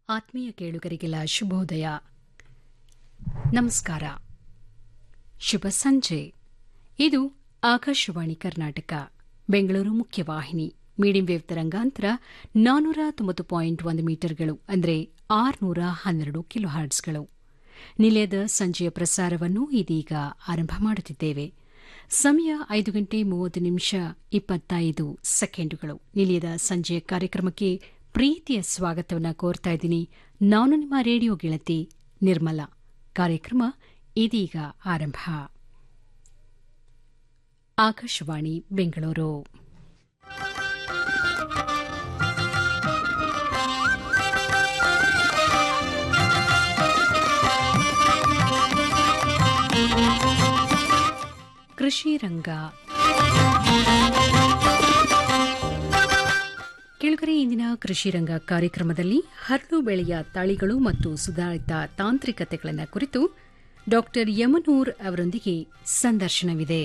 ಆತ್ಮೀಯ ಕೇಳುಗರಿಗೆಲ್ಲ ಶುಭೋದಯ ನಮಸ್ಕಾರ ಶುಭ ಸಂಜೆ ಇದು ಆಕಾಶವಾಣಿ ಕರ್ನಾಟಕ ಬೆಂಗಳೂರು ಮುಖ್ಯವಾಹಿನಿ ಮೀಡಿಯಂ ವೇವ್ ತರಂಗಾಂತರ ನಾನ್ನೂರ ತೊಂಬತ್ತು ಪಾಯಿಂಟ್ ಒಂದು ಮೀಟರ್ಗಳು ಅಂದರೆ ಆರುನೂರ ಹನ್ನೆರಡು ಕಿಲೋ ಹರ್ಟ್ಸ್ಗಳು ನಿಲಯದ ಸಂಜೆಯ ಪ್ರಸಾರವನ್ನು ಇದೀಗ ಆರಂಭ ಮಾಡುತ್ತಿದ್ದೇವೆ ಸಮಯ ಐದು ಗಂಟೆ ಮೂವತ್ತು ನಿಮಿಷ ಇಪ್ಪತ್ತೈದು ಸೆಕೆಂಡುಗಳು ನಿಲಯದ ಸಂಜೆಯ ಕಾರ್ಯಕ್ರಮಕ್ಕೆ ಪ್ರೀತಿಯ ಸ್ವಾಗತವನ್ನು ಕೋರ್ತಾ ಇದ್ದೀನಿ ನಾನು ನಿಮ್ಮ ರೇಡಿಯೋ ಗೆಳತಿ ನಿರ್ಮಲಾ ಕಾರ್ಯಕ್ರಮ ಇದೀಗ ಆರಂಭ ಆಕಾಶವಾಣಿ ಬೆಂಗಳೂರು ಕೃಷಿ ರಂಗ ಕೆಳಗರೆ ಇಂದಿನ ಕೃಷಿ ರಂಗ ಕಾರ್ಯಕ್ರಮದಲ್ಲಿ ಹರಳು ಬೆಳೆಯ ತಳಿಗಳು ಮತ್ತು ಸುಧಾರಿತ ತಾಂತ್ರಿಕತೆಗಳನ್ನು ಕುರಿತು ಡಾ ಯಮನೂರ್ ಅವರೊಂದಿಗೆ ಸಂದರ್ಶನವಿದೆ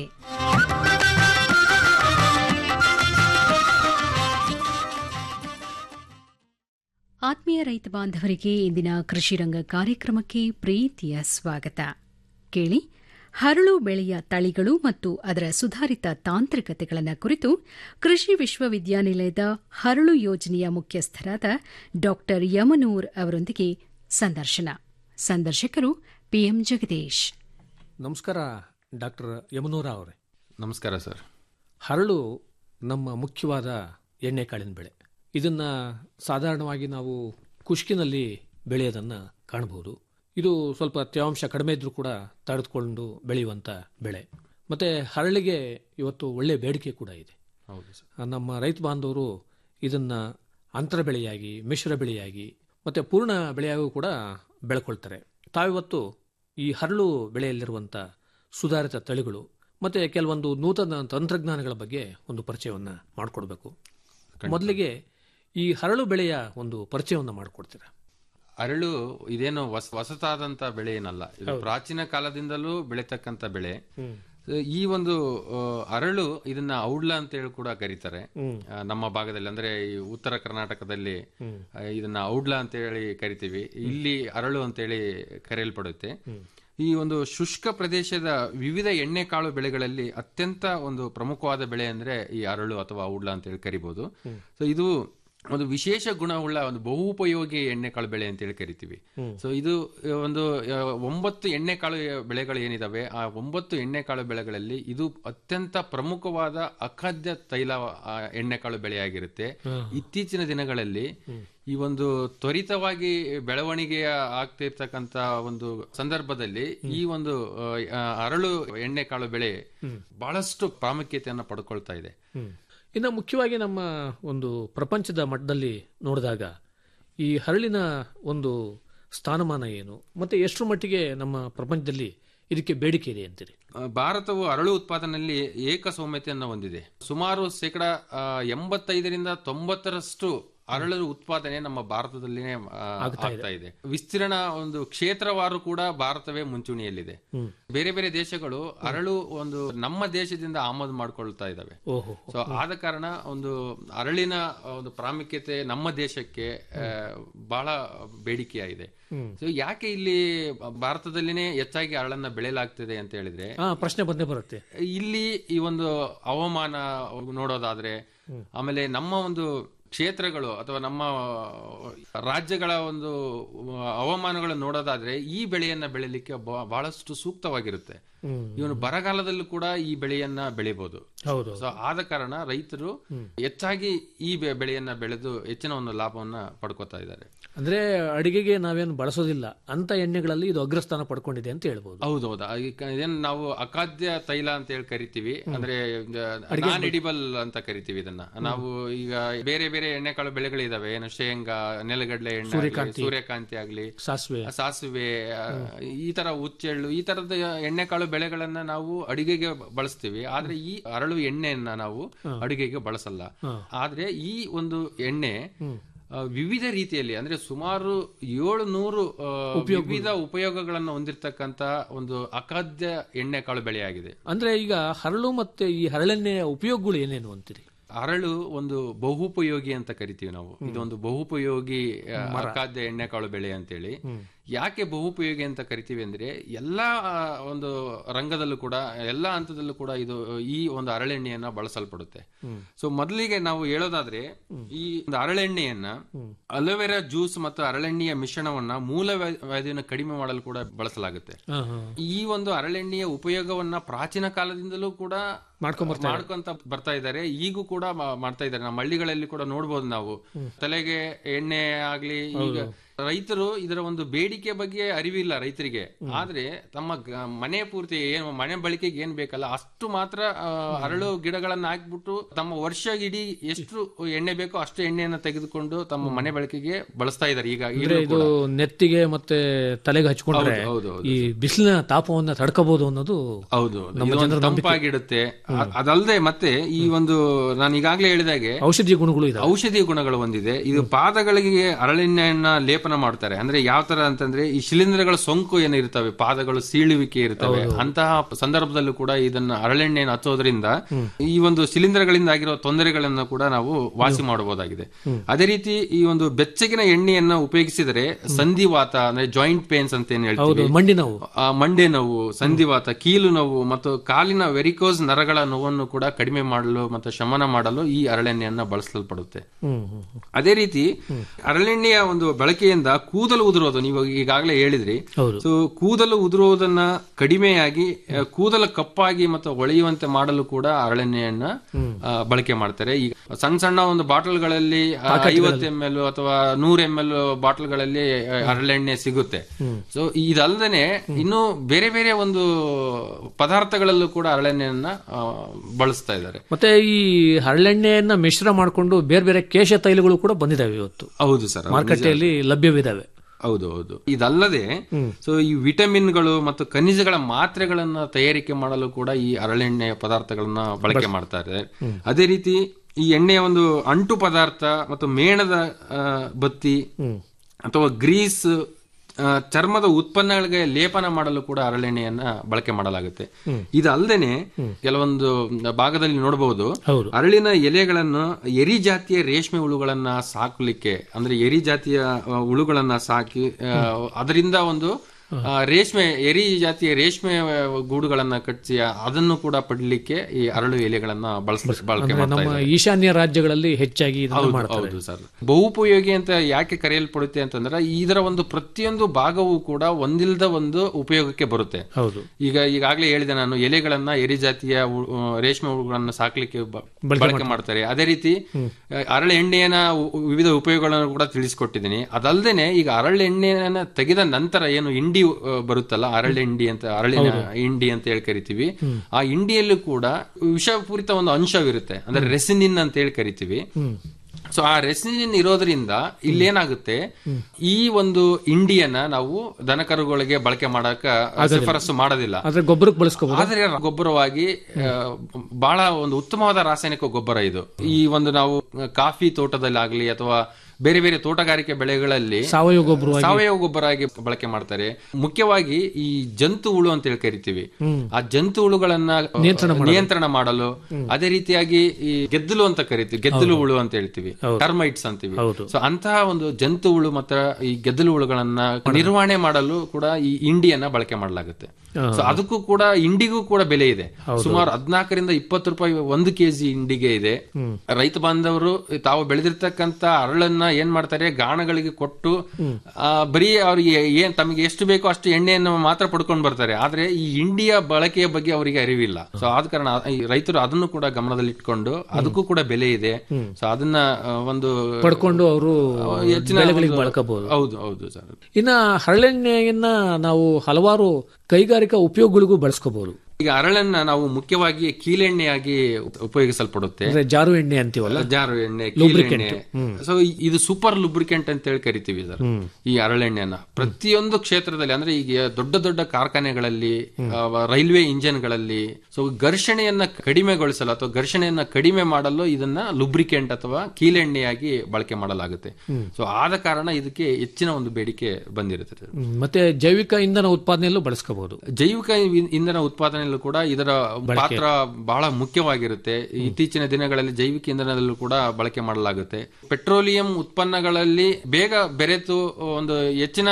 ಆತ್ಮೀಯ ರೈತ ಬಾಂಧವರಿಗೆ ಇಂದಿನ ಕೃಷಿ ರಂಗ ಕಾರ್ಯಕ್ರಮಕ್ಕೆ ಪ್ರೀತಿಯ ಸ್ವಾಗತ ಕೇಳಿ ಹರಳು ಬೆಳೆಯ ತಳಿಗಳು ಮತ್ತು ಅದರ ಸುಧಾರಿತ ತಾಂತ್ರಿಕತೆಗಳನ್ನು ಕುರಿತು ಕೃಷಿ ವಿಶ್ವವಿದ್ಯಾನಿಲಯದ ಹರಳು ಯೋಜನೆಯ ಮುಖ್ಯಸ್ಥರಾದ ಡಾ ಯಮನೂರ್ ಅವರೊಂದಿಗೆ ಸಂದರ್ಶನ ಸಂದರ್ಶಕರು ಪಿಎಂ ಜಗದೀಶ್ ನಮಸ್ಕಾರ ಡಾಕ್ಟರ್ ಯಮನೂರ ಅವರೇ ನಮಸ್ಕಾರ ಸರ್ ಹರಳು ನಮ್ಮ ಮುಖ್ಯವಾದ ಎಣ್ಣೆಕಾಳಿನ ಬೆಳೆ ಇದನ್ನ ಸಾಧಾರಣವಾಗಿ ನಾವು ಕುಷ್ಕಿನಲ್ಲಿ ಬೆಳೆಯೋದನ್ನ ಕಾಣಬಹುದು ಇದು ಸ್ವಲ್ಪ ತೇವಾಂಶ ಕಡಿಮೆ ಇದ್ರೂ ಕೂಡ ತಡೆದುಕೊಂಡು ಬೆಳೆಯುವಂತ ಬೆಳೆ ಮತ್ತೆ ಹರಳಿಗೆ ಇವತ್ತು ಒಳ್ಳೆ ಬೇಡಿಕೆ ಕೂಡ ಇದೆ ಹೌದು ಸರ್ ನಮ್ಮ ರೈತ ಬಾಂಧವರು ಇದನ್ನ ಅಂತರ ಬೆಳೆಯಾಗಿ ಮಿಶ್ರ ಬೆಳೆಯಾಗಿ ಮತ್ತೆ ಪೂರ್ಣ ಬೆಳೆಯಾಗೂ ಕೂಡ ಬೆಳ್ಕೊಳ್ತಾರೆ ತಾವಿವತ್ತು ಈ ಹರಳು ಬೆಳೆಯಲ್ಲಿರುವಂತ ಸುಧಾರಿತ ತಳಿಗಳು ಮತ್ತೆ ಕೆಲವೊಂದು ನೂತನ ತಂತ್ರಜ್ಞಾನಗಳ ಬಗ್ಗೆ ಒಂದು ಪರಿಚಯವನ್ನ ಮಾಡಿಕೊಡ್ಬೇಕು ಮೊದಲಿಗೆ ಈ ಹರಳು ಬೆಳೆಯ ಒಂದು ಪರಿಚಯವನ್ನ ಮಾಡಿಕೊಡ್ತೀರಾ ಅರಳು ಇದೇನು ಹೊಸ ಹೊಸತಾದಂತ ಬೆಳೆ ಏನಲ್ಲ ಇದು ಪ್ರಾಚೀನ ಕಾಲದಿಂದಲೂ ಬೆಳೆತಕ್ಕಂತ ಬೆಳೆ ಈ ಒಂದು ಆ, ಅರಳು ಇದನ್ನ ಔಡ್ಲ ಅಂತ ಹೇಳಿ ಕೂಡ ಕರೀತಾರೆ ಆ, ನಮ್ಮ ಭಾಗದಲ್ಲಿ ಅಂದ್ರೆ ಈ ಉತ್ತರ ಕರ್ನಾಟಕದಲ್ಲಿ ಆ, ಇದನ್ನ ಔಡ್ಲ ಅಂತ ಹೇಳಿ ಕರಿತೀವಿ ಇಲ್ಲಿ ಅರಳು ಅಂತ ಹೇಳಿ ಕರೆಯಲ್ಪಡುತ್ತೆ ಈ ಒಂದು ಶುಷ್ಕ ಪ್ರದೇಶದ ವಿವಿಧ ಎಣ್ಣೆಕಾಳು ಬೆಳೆಗಳಲ್ಲಿ ಅತ್ಯಂತ ಒಂದು ಪ್ರಮುಖವಾದ ಬೆಳೆ ಅಂದ್ರೆ ಈ ಅರಳು ಅಥವಾ ಔಡ್ಲ ಅಂತ ಹೇಳಿ ಕರಿಬಹುದು ಸೊ ಇದು ಒಂದು ವಿಶೇಷ ಗುಣವುಳ್ಳ ಒಂದು ಬಹುಪಯೋಗಿ ಎಣ್ಣೆಕಾಳು ಬೆಳೆ ಅಂತ ಹೇಳಿ ಕರಿತೀವಿ ಸೊ ಇದು ಆ, ಒಂದು ಆ, ಒಂಬತ್ತು ಎಣ್ಣೆಕಾಳು ಬೆಳೆಗಳು ಏನಿದಾವೆ ಆ ಒಂಬತ್ತು ಎಣ್ಣೆಕಾಳು ಬೆಳೆಗಳಲ್ಲಿ ಇದು ಅತ್ಯಂತ ಪ್ರಮುಖವಾದ ಅಖಾದ್ಯ ತೈಲ ಆ, ಎಣ್ಣೆಕಾಳು ಬೆಳೆಯಾಗಿರುತ್ತೆ ಇತ್ತೀಚಿನ ದಿನಗಳಲ್ಲಿ ಈ ಒಂದು ತ್ವರಿತವಾಗಿ ಬೆಳವಣಿಗೆ ಆಗ್ತಿರ್ತಕ್ಕಂತ ಒಂದು ಸಂದರ್ಭದಲ್ಲಿ ಈ ಒಂದು ಆ, ಆ, ಅರಳು ಎಣ್ಣೆಕಾಳು ಬೆಳೆ ಬಹಳಷ್ಟು ಪ್ರಾಮುಖ್ಯತೆಯನ್ನು ಪಡ್ಕೊಳ್ತಾ ಇದೆ ಇನ್ನು ಮುಖ್ಯವಾಗಿ ನಮ್ಮ ಒಂದು ಪ್ರಪಂಚದ ಮಟ್ಟದಲ್ಲಿ ನೋಡಿದಾಗ ಈ ಹರಳಿನ ಒಂದು ಸ್ಥಾನಮಾನ ಏನು ಮತ್ತೆ ಎಷ್ಟು ಮಟ್ಟಿಗೆ ನಮ್ಮ ಪ್ರಪಂಚದಲ್ಲಿ ಇದಕ್ಕೆ ಬೇಡಿಕೆ ಇದೆ ಅಂತೀರಿ ಆ, ಭಾರತವು ಅರಳು ಉತ್ಪಾದನೆಯಲ್ಲಿ ಏಕಸೌಮ್ಯತೆಯನ್ನು ಹೊಂದಿದೆ ಸುಮಾರು ಶೇಕಡ ಆ, ಎಂಬತ್ತೈದರಿಂದ ತೊಂಬತ್ತರಷ್ಟು ಅರಳು ಉತ್ಪಾದನೆ ನಮ್ಮ ಭಾರತದಲ್ಲಿನೇ ಆ, ಆಗ್ತಾ ಇದೆ ವಿಸ್ತೀರ್ಣ ಒಂದು ಕ್ಷೇತ್ರವಾರು ಕೂಡ ಭಾರತವೇ ಮುಂಚೂಣಿಯಲ್ಲಿದೆ ಬೇರೆ ಬೇರೆ ದೇಶಗಳು ಅರಳು ಒಂದು ನಮ್ಮ ದೇಶದಿಂದ ಆಮದು ಮಾಡ್ಕೊಳ್ತಾ ಇದಾವೆ ಓಹೋ ಸೊ ಆದ ಕಾರಣ ಒಂದು ಅರಳಿನ ಒಂದು ಪ್ರಾಮುಖ್ಯತೆ ನಮ್ಮ ದೇಶಕ್ಕೆ ಆ, ಬಹಳ ಬೇಡಿಕೆಯಾಗಿದೆ ಸೊ ಯಾಕೆ ಇಲ್ಲಿ ಭಾರತದಲ್ಲಿನೇ ಹೆಚ್ಚಾಗಿ ಅರಳನ್ನ ಬೆಳೆಯಲಾಗ್ತಿದೆ ಅಂತ ಹೇಳಿದ್ರೆ ಹಾ ಪ್ರಶ್ನೆ ಬಂದೇ ಬರುತ್ತೆ ಇಲ್ಲಿ ಈ ಒಂದು ಹವಾಮಾನ ನೋಡೋದಾದ್ರೆ ಆಮೇಲೆ ನಮ್ಮ ಒಂದು ಕ್ಷೇತ್ರಗಳು ಅಥವಾ ನಮ್ಮ ರಾಜ್ಯಗಳ ಒಂದು ಹವಾಮಾನಗಳನ್ನು ನೋಡೋದಾದ್ರೆ ಈ ಬೆಳೆಯನ್ನ ಬೆಳಿಲಿಕ್ಕೆ ಬ- ಬಹಳಷ್ಟು ಸೂಕ್ತವಾಗಿರುತ್ತೆ ಇವನು ಬರಗಾಲದಲ್ಲೂ ಕೂಡ ಈ ಬೆಳೆಯನ್ನ ಬೆಳಿಬಹುದು ಹೌದು ಸೊ ಆದ ಕಾರಣ ರೈತರು ಹೆಚ್ಚಾಗಿ ಈ ಬೆ- ಬೆಳೆಯನ್ನ ಬೆಳೆದು ಹೆಚ್ಚಿನ ಒಂದು ಲಾಭವನ್ನ ಪಡ್ಕೋತಾ ಇದ್ದಾರೆ ಅಂದ್ರೆ ಅಡಿಗೆಗೆ ನಾವೇನು ಬಳಸೋದಿಲ್ಲ ಅಂತ ಎಣ್ಣೆಗಳಲ್ಲಿ ಇದು ಅಗ್ರಸ್ಥಾನ ಪಡ್ಕೊಂಡಿದೆ ಅಂತ ಹೇಳ್ಬೋದು ಹೌದೌದು ಇದೇನು ನಾವು ಅಖಾದ್ಯ ತೈಲ ಅಂತ ಹೇಳಿ ಕರಿತೀವಿ ಅಂದ್ರೆ ನಾನ್ ಎಡಿಬಲ್ ಅಂತ ಕರಿತೀವಿ ಇದನ್ನ ನಾವು ಈಗ ಬೇರೆ ಬೇರೆ ಎಣ್ಣೆಕಾಳು ಬೆಳೆಗಳಿದಾವೆ ಏನು ಶೇಂಗಾ ನೆಲಗಡಲೆ ಎಣ್ಣೆ ಆಗ್ಲಿ, ಸೂರ್ಯಕಾಂತಿ ಆಗ್ಲಿ ಸಾಸಿವೆ ಸಾಸಿವೆ ಆ, ಈ ತರ ಹುಚ್ಚೆಳ್ಳು ಈ ತರದ ಎಣ್ಣೆಕಾಳು ಬೆಳೆಗಳನ್ನ ನಾವು ಅಡಿಗೆಗೆ ಬಳಸ್ತೀವಿ ಆದ್ರೆ ಈ ಅರಳು ಎಣ್ಣೆಯನ್ನ ನಾವು ಅಡಿಗೆಗೆ ಬಳಸಲ್ಲ ಆದ್ರೆ ಈ ಒಂದು ಎಣ್ಣೆ ಆ, ವಿವಿಧ ರೀತಿಯಲ್ಲಿ ಅಂದ್ರೆ ಸುಮಾರು ಏಳು ನೂರು ವಿವಿಧ ಉಪಯೋಗಗಳನ್ನು ಹೊಂದಿರತಕ್ಕಂತ ಒಂದು ಅಖಾದ್ಯ ಎಣ್ಣೆಕಾಳು ಬೆಳೆಯಾಗಿದೆ ಅಂದ್ರೆ ಈಗ ಹರಳು ಮತ್ತೆ ಈ ಹರಳೆಣ್ಣೆಯ ಉಪಯೋಗಗಳು ಏನೇನು ಅಂತೀರಿ ಅರಳು ಒಂದು ಬಹುಪಯೋಗಿ ಅಂತ ಕರಿತೀವಿ ನಾವು ಇದೊಂದು ಬಹುಪಯೋಗಿ ಆ, ಅಖಾದ್ಯ ಎಣ್ಣೆಕಾಳು ಬೆಳೆ ಅಂತೇಳಿ ಯಾಕೆ ಬಹುಪಯೋಗಿ ಅಂತ ಕರಿತೀವಿ ಅಂದ್ರೆ ಎಲ್ಲಾ ಆ, ಒಂದು ರಂಗದಲ್ಲೂ ಕೂಡ ಎಲ್ಲಾ ಹಂತದಲ್ಲೂ ಕೂಡ ಇದು ಈ ಒಂದು ಹರಳೆಣ್ಣೆಯನ್ನ ಬಳಸಲ್ಪಡುತ್ತೆ ಸೊ ಮೊದಲಿಗೆ ನಾವು ಹೇಳೋದಾದ್ರೆ ಈ ಒಂದು ಹರಳೆಣ್ಣೆಯನ್ನ ಅಲೋವೆರಾ ಜ್ಯೂಸ್ ಮತ್ತು ಹರಳೆಣ್ಣೆಯ ಮಿಶ್ರಣವನ್ನ ಮೂಲ ವ್ಯಾ- ವ್ಯಾಧಿಯನ್ನು ಕಡಿಮೆ ಮಾಡಲು ಕೂಡ ಬಳಸಲಾಗುತ್ತೆ ಹಾ, ಹಾ. ಈ ಒಂದು ಹರಳೆಣ್ಣೆಯ ಉಪಯೋಗವನ್ನ ಪ್ರಾಚೀನ ಕಾಲದಿಂದಲೂ ಕೂಡ ಮಾಡ್ಕೊಂಡ್ ಮಾಡ್ಕೊಂತ ಬರ್ತಾ ಇದ್ದಾರೆ ಈಗೂ ಕೂಡ ಮಾ- ಮಾಡ್ತಾ ಇದ್ದಾರೆ ನಮ್ಮ ಹಳ್ಳಿಗಳಲ್ಲಿ ಕೂಡ ನೋಡ್ಬೋದು ನಾವು ತಲೆಗೆ ಎಣ್ಣೆ ಆಗ್ಲಿ ಈಗ ರೈತರು ಇದರ ಒಂದು ಬೇಡಿಕೆ ಬಗ್ಗೆ ಅರಿವಿಲ್ಲ ರೈತರಿಗೆ ಆದ್ರೆ ತಮ್ಮ ಗ- ಮನೆ ಪೂರ್ತಿ ಏನು ಮನೆ ಬಳಕೆಗೆ ಏನ್ ಬೇಕಲ್ಲ ಅಷ್ಟು ಮಾತ್ರ ಆ, ಅರಳು ಗಿಡಗಳನ್ನ ಹಾಕ್ಬಿಟ್ಟು ತಮ್ಮ ವರ್ಷ ಇಡೀ ಎಷ್ಟು ಎಣ್ಣೆ ಬೇಕೋ ಅಷ್ಟು ಎಣ್ಣೆಯನ್ನ ತೆಗೆದುಕೊಂಡು ತಮ್ಮ ಮನೆ ಬಳಕೆಗೆ ಬಳಸ್ತಾ ಇದ್ದಾರೆ ಈಗ ಈಗಲೂ ಅಂದ್ರೆ ಇದು ನೆತ್ತಿಗೆ ಮತ್ತೆ ತಲೆಗೆ ಹಚ್ಕೊಂಡ್ರೆ ಹೌದು, ಹೌದು, ಈ ಬಿಸಿಲಿನ ತಾಪವನ್ನ ತಡ್ಕೋಬಹುದು ಅನ್ನೋದು ಹೌದು ಇದು ಒಂದು ತಂಪಾಗಿಡುತ್ತೆ ಅ- ಅದಲ್ಲದೆ ಮತ್ತೆ ಈ ಒಂದು ನಾನು ಈಗಾಗಲೇ ಹೇಳಿದಾಗೆ ಔಷಧಿ ಗುಣಗಳು ಇದಾವೆ ಔಷಧಿ ಗುಣಗಳು ಹೊಂದಿದೆ ಇದು ಪಾದಗಳಿಗೆ ಹರಳೆಣ್ಣೆಯನ್ನ ಲೇಪನ ಮಾಡ್ತಾರೆ ಅಂದ್ರೆ ಯಾವ ತರ ಅಂತಂದ್ರೆ ಈ ಶಿಲೀಂಧ್ರಗಳ ಸೋಂಕು ಏನು ಇರ್ತವೆ ಪಾದಗಳು ಸೀಳುವಿಕೆ ಇರ್ತವೆ ಅಂತಹ ಸಂದರ್ಭದಲ್ಲೂ ಕೂಡ ಇದನ್ನ ಹರಳೆಣ್ಣೆಯನ್ನು ಹಚ್ಚೋದ್ರಿಂದ ಈ ಒಂದು ಶಿಲೀಂಧ್ರಗಳಿಂದ ಆಗಿರೋ ತೊಂದರೆಗಳನ್ನು ಕೂಡ ನಾವು ವಾಸಿ ಮಾಡಬಹುದಾಗಿದೆ ಅದೇ ರೀತಿ ಈ ಒಂದು ಬೆಚ್ಚಗಿನ ಎಣ್ಣೆಯನ್ನ ಉಪಯೋಗಿಸಿದರೆ ಸಂಧಿವಾತ ಅಂದ್ರೆ ಜಾಯಿಂಟ್ ಪೇನ್ಸ್ ಅಂತ ಏನ್ ಹೇಳ್ತೀವಿ ಹೌದು ಮಂಡಿ ನೋವು ಆ, ಮಂಡೆ ನೋವು ಸಂಧಿವಾತ ಕೀಲು ನೋವು ಮತ್ತು ಕಾಲಿನ ವೆರಿಕೋಸ್ ನರಗಳ ನೋವನ್ನು ಕೂಡ ಕಡಿಮೆ ಮಾಡಲು ಮತ್ತು ಶಮನ ಮಾಡಲು ಈ ಹರಳೆಣ್ಣೆಯನ್ನ ಬಳಸಲ್ಪಡುತ್ತೆ ಹ್ಮ್ ಹ್ಮ್ ಹ್ಮ್. ಅದೇ ರೀತಿ ಹರಳೆಣ್ಣೆಯ ಒಂದು ಬಳಕೆಯಿಂದ ಕೂದಲು ಉದುರೋದು ನೀವು ಈಗಾಗಲೇ ಹೇಳಿದ್ರಿ ಹೌದು ಸೊ ಕೂದಲು ಉದುರುವುದನ್ನ ಕಡಿಮೆಯಾಗಿ ಆ, ಕೂದಲು ಕಪ್ಪಾಗಿ ಮತ್ತು ಹೊಳೆಯುವಂತೆ ಮಾಡಲು ಕೂಡ ಹರಳೆಣ್ಣೆಯನ್ನ ಆ, ಬಳಕೆ ಮಾಡ್ತಾರೆ ಈಗ ಸಣ್ಣ ಸಣ್ಣ ಒಂದು ಬಾಟಲ್ಗಳಲ್ಲಿ ಐವತ್ತು ಎಂ ಎಲ್ ಅಥವಾ ನೂರ್ ಎಂ ಎಲ್ ಬಾಟಲ್ಗಳಲ್ಲಿ ಹರಳೆಣ್ಣೆ ಸಿಗುತ್ತೆ ಸೊ ಇದಲ್ದೇನೆ ಇನ್ನು ಬೇರೆ ಬೇರೆ ಒಂದು ಪದಾರ್ಥಗಳಲ್ಲೂ ಕೂಡ ಹರಳೆಣ್ಣೆಯನ್ನ ಆ, ಬಳಸ್ತಾ ಇದ್ದಾರೆ ಮತ್ತೆ ಈ ಹರಳೆಣ್ಣೆಯನ್ನ ಮಿಶ್ರ ಮಾಡಿಕೊಂಡು ಬೇರೆ ಬೇರೆ ಕೇಶ ತೈಲಗಳು ಕೂಡ ಬಂದಿದಾವೆ ಇವತ್ತು ಹೌದು ಸರ್ ಮಾರುಕಟ್ಟೆಯಲ್ಲಿ ಲಭ್ಯವಿದಾವೆ ಹೌದು ಹೌದು ಇದಲ್ಲದೆ ಸೊ ಈ ವಿಟಮಿನ್ಗಳು ಮತ್ತು ಖನಿಜಗಳ ಮಾತ್ರೆಗಳನ್ನ ತಯಾರಿಕೆ ಮಾಡಲು ಕೂಡ ಈ ಹರಳೆಣ್ಣೆಯ ಪದಾರ್ಥಗಳನ್ನ ಬಳಕೆ ಮಾಡ್ತಾರೆ ಅದೇ ರೀತಿ ಈ ಎಣ್ಣೆಯ ಒಂದು ಅಂಟು ಪದಾರ್ಥ ಮತ್ತು ಮೇಣದ ಆ, ಬತ್ತಿ ಅಥವಾ ಗ್ರೀಸ್ ಆ, ಚರ್ಮದ ಉತ್ಪನ್ನಗಳಿಗೆ ಲೇಪನ ಮಾಡಲು ಕೂಡ ಹರಳೆಣ್ಣೆಯನ್ನ ಬಳಕೆ ಮಾಡಲಾಗುತ್ತೆ ಇದಲ್ಲದೆ ಕೆಲವೊಂದು ಭಾಗದಲ್ಲಿ ನೋಡಬಹುದು ಹೌದು ಅರಳಿನ ಎಲೆಗಳನ್ನು ಎರಿ ಜಾತಿಯ ರೇಷ್ಮೆ ಹುಳುಗಳನ್ನ ಸಾಕಲಿಕ್ಕೆ ಅಂದ್ರೆ ಎರಿ ಜಾತಿಯ ಆ, ಹುಳುಗಳನ್ನ ಸಾಕಿ ಆ, ಅದರಿಂದ ಒಂದು ಆ, ರೇಷ್ಮೆ ಎರಿ ಜಾತಿಯ ರೇಷ್ಮೆ ಆ, ಗೂಡುಗಳನ್ನ ಕಟ್ಟಿಸಿ ಅದನ್ನು ಕೂಡ ಪಡಲಿಕ್ಕೆ ಈ ಅರಳು ಎಲೆಗಳನ್ನ ಬಳಸ ಬಳಕೆ ಮಾಡ್ತಾ ನಮ್ಮ ಈಶಾನ್ಯ ರಾಜ್ಯಗಳಲ್ಲಿ ಹೆಚ್ಚಾಗಿ ಇದನ್ನ ಹೌದು, ಮಾಡ್ತಾರೆ ಹೌದು ಸರ್ ಬಹುಪಯೋಗಿ ಅಂತ ಯಾಕೆ ಕರೆಯಲ್ಪಡುತ್ತೆ ಅಂತಂದ್ರೆ ಇದರ ಒಂದು ಪ್ರತಿಯೊಂದು ಭಾಗವೂ ಕೂಡ ಒಂದಿಲ್ದ ಒಂದು ಉಪಯೋಗಕ್ಕೆ ಬರುತ್ತೆ ಹೌದು ಈಗ ಈಗಾಗಲೇ ಹೇಳಿದೆ ನಾನು ಎಲೆಗಳನ್ನ ಎರಿ ಜಾತಿಯ ಹು- ಆ, ರೇಷ್ಮೆ ಹುಳುಗಳನ್ನ ಸಾಕ್ಲಿಕ್ಕೆ ಬ- ಬಳಕೆ ಮಾಡ್ತಾರೆ ಅದೇ ರೀತಿ ಆ, ಹರಳೆ ಎಣ್ಣೆಯನ್ನ ಉ- ವಿವಿಧ ಉಪಯೋಗಗಳನ್ನು ಕೂಡ ತಿಳಿಸ್ಕೊಟ್ಟಿದ್ದೀನಿ ಅದಲ್ದೇನೆ ಈಗ ಹರಳೆ ಎಣ್ಣೆಯನ್ನ ತೆಗೆದ ನಂತರ ಏನು ಇಂಡಿ ಆ, ಬರುತ್ತಲ್ಲ ಹರಳೆ ಇಂಡಿ ಅಂತ ಹರಳಿನ ಇಂಡಿ ಅಂತ ಹೇಳಿ ಕರಿತೀವಿ ಆ ಇಂಡಿಯಲ್ಲೂ ಕೂಡ ವಿಷಪೂರಿತ ಒಂದು ಅಂಶವಿರುತ್ತೆ ಅಂದ್ರೆ ರೆಸಿನಿನ್ ಅಂತ ಹೇಳಿ ಕರಿತೀವಿ ಸೊ ಆ ರೆಸಿನಿನ್ ಇರೋದ್ರಿಂದ ಇಲ್ಲೇನಾಗುತ್ತೆ ಈ ಒಂದು ಇಂಡಿಯನ್ನ ನಾವು ದನಕರುಗಳಿಗೆ ಬಳಕೆ ಮಾಡಕ ಶಿಫಾರಸು ಮಾಡೋದಿಲ್ಲ ಆದ್ರೆ ಗೊಬ್ಬರಕ್ಕೆ ಬಳಸ್ಕೋಬಹುದು ಆದ್ರೆ ಗೊಬ್ಬರವಾಗಿ ಆ, ಬಹಳ ಒಂದು ಉತ್ತಮವಾದ ರಾಸಾಯನಿಕ ಗೊಬ್ಬರ ಇದು ಈ ಒಂದು ನಾವು ಕಾಫಿ ತೋಟದಲ್ಲಾಗ್ಲಿ ಅಥವಾ ಬೇರೆ ಬೇರೆ ತೋಟಗಾರಿಕೆ ಬೆಳೆಗಳಲ್ಲಿ ಸಾವಯವ ಗೊಬ್ಬರ ಸಾವಯವ ಗೊಬ್ಬರ ಆಗಿ ಬಳಕೆ ಮಾಡ್ತಾರೆ ಮುಖ್ಯವಾಗಿ ಈ ಜಂತು ಹುಳು ಅಂತ ಹೇಳಿ ಕರಿತೀವಿ ಆ ಜಂತು ಹುಳುಗಳನ್ನ ನಿಯಂತ್ರಣ ಮಾಡಲು ಅದೇ ರೀತಿಯಾಗಿ ಈ ಗೆದ್ದಲು ಅಂತ ಕರಿತೀವಿ ಗೆದ್ದಲು ಹುಳು ಅಂತ ಹೇಳ್ತೀವಿ ಟರ್ಮೈಟ್ಸ್ ಅಂತೀವಿ ಹೌದು. ಸೊ ಅಂತಹ ಒಂದು ಜಂತು ಹುಳು ಮತ್ತೆ ಈ ಗೆದ್ದಲು ಹುಳುಗಳನ್ನ ನಿರ್ವಹಣೆ ಮಾಡಲು ಕೂಡ ಈ ಇಂಡಿಯನ್ನ ಬಳಕೆ ಮಾಡಲಾಗುತ್ತೆ ಸೊ ಅದಕ್ಕೂ ಕೂಡ ಇಂಡಿಗೂ ಕೂಡ ಬೆಲೆ ಇದೆ ಸುಮಾರು ಹದಿನಾಲ್ಕರಿಂದ ಇಪ್ಪತ್ತು ರೂಪಾಯಿ ಒಂದು ಕೆಜಿ ಇಂಡಿಗೆ ಇದೆ ರೈತ ಬಾಂಧವರು ತಾವು ಬೆಳೆದಿರ್ತಕ್ಕಂತ ಅರಳನ್ನ ಏನ್ ಮಾಡ್ತಾರೆ ಗಾಣಗಳಿಗೆ ಕೊಟ್ಟು ಆ, ಬರೀ ಅವ್ರಿಗೆ ಏನ್ ತಮಗೆ ಎಷ್ಟು ಬೇಕೋ ಅಷ್ಟು ಎಣ್ಣೆಯನ್ನು ಮಾತ್ರ ಪಡ್ಕೊಂಡು ಬರ್ತಾರೆ ಆದ್ರೆ ಈ ಇಂಡಿಯ ಬಳಕೆಯ ಬಗ್ಗೆ ಅವರಿಗೆ ಅರಿವಿಲ್ಲ ಸೊ ಆದ ಕಾರಣ ಈ ರೈತರು ಅದನ್ನು ಕೂಡ ಗಮನದಲ್ಲಿ ಇಟ್ಕೊಂಡು ಅದಕ್ಕೂ ಕೂಡ ಬೆಲೆ ಇದೆ ಸೊ ಅದನ್ನ ಆ, ಒಂದು ಪಡ್ಕೊಂಡು ಅವರು ಹೆಚ್ಚಿನ ಬೆಳೆಗಳಿಗೆ ಒಂದು- ಬಳಕಬಹುದು ಹೌದು ಹೌದು ಸರ್ ಇನ್ನ ಹರಳೆಣ್ಣೆಯನ್ನ ನಾವು ಹಲವಾರು ಕೈಗಾರಿಕಾ ಉಪಯೋಗಗಳಿಗೂ ಬಳಸ್ಕೋಬಹುದು ಈಗ ಅರಳನ್ನ ನಾವು ಮುಖ್ಯವಾಗಿ ಕೀಲೆಣ್ಣೆಯಾಗಿ ಉಪಯೋಗಿಸಲ್ಪಡುತ್ತೆ ಅಂದ್ರೆ ಜಾರು ಎಣ್ಣೆ ಅಂತೀವಲ್ಲ ಜಾರು ಎಣ್ಣೆ ಕೀಲೆಣ್ಣೆ ಸೊ ಇದು ಸೂಪರ್ ಲುಬ್ರಿಕೆಂಟ್ ಅಂತ ಹೇಳಿ ಕರಿತೀವಿ ಸರ್ ಈ ಹರಳೆಣ್ಣೆಯನ್ನ ಪ್ರತಿಯೊಂದು ಕ್ಷೇತ್ರದಲ್ಲಿ ಅಂದ್ರೆ ಈಗ ದೊಡ್ಡ ದೊಡ್ಡ ಕಾರ್ಖಾನೆಗಳಲ್ಲಿ ಆ, ರೈಲ್ವೆ ಇಂಜಿನ್ಗಳಲ್ಲಿ ಸೊ ಘರ್ಷಣೆಯನ್ನ ಕಡಿಮೆಗೊಳಿಸಲು ಅಥವಾ ಘರ್ಷಣೆಯನ್ನ ಕಡಿಮೆ ಮಾಡಲು ಇದನ್ನ ಲುಬ್ರಿಕೆಂಟ್ ಅಥವಾ ಕೀಲೆಣ್ಣೆಯಾಗಿ ಬಳಕೆ ಮಾಡಲಾಗುತ್ತೆ ಸೊ ಆದ ಕಾರಣ ಇದಕ್ಕೆ ಹೆಚ್ಚಿನ ಒಂದು ಬೇಡಿಕೆ ಬಂದಿರುತ್ತೆ ಹ್ಮ್. ಮತ್ತೆ ಜೈವಿಕ ಇಂಧನ ಉತ್ಪಾದನೆಯಲ್ಲೂ ಬಳಸ್ಕೋಬಹುದು ಜೈವಿಕ ಇ- ಇಂಧನ ಉತ್ಪಾದನೆ ಉತ್ಪಾದನೆಯಲ್ಲೂ ಕೂಡ ಇದರ ಪಾತ್ರ ಬಹಳ ಮುಖ್ಯವಾಗಿರುತ್ತೆ ಇತ್ತೀಚಿನ ದಿನಗಳಲ್ಲಿ ಜೈವಿಕ ಇಂಧನದಲ್ಲೂ ಕೂಡ ಬಳಕೆ ಮಾಡಲಾಗುತ್ತೆ ಪೆಟ್ರೋಲಿಯಂ ಉತ್ಪನ್ನಗಳಲ್ಲಿ ಬೇಗ ಬೆರೆತು ಒಂದು ಹೆಚ್ಚಿನ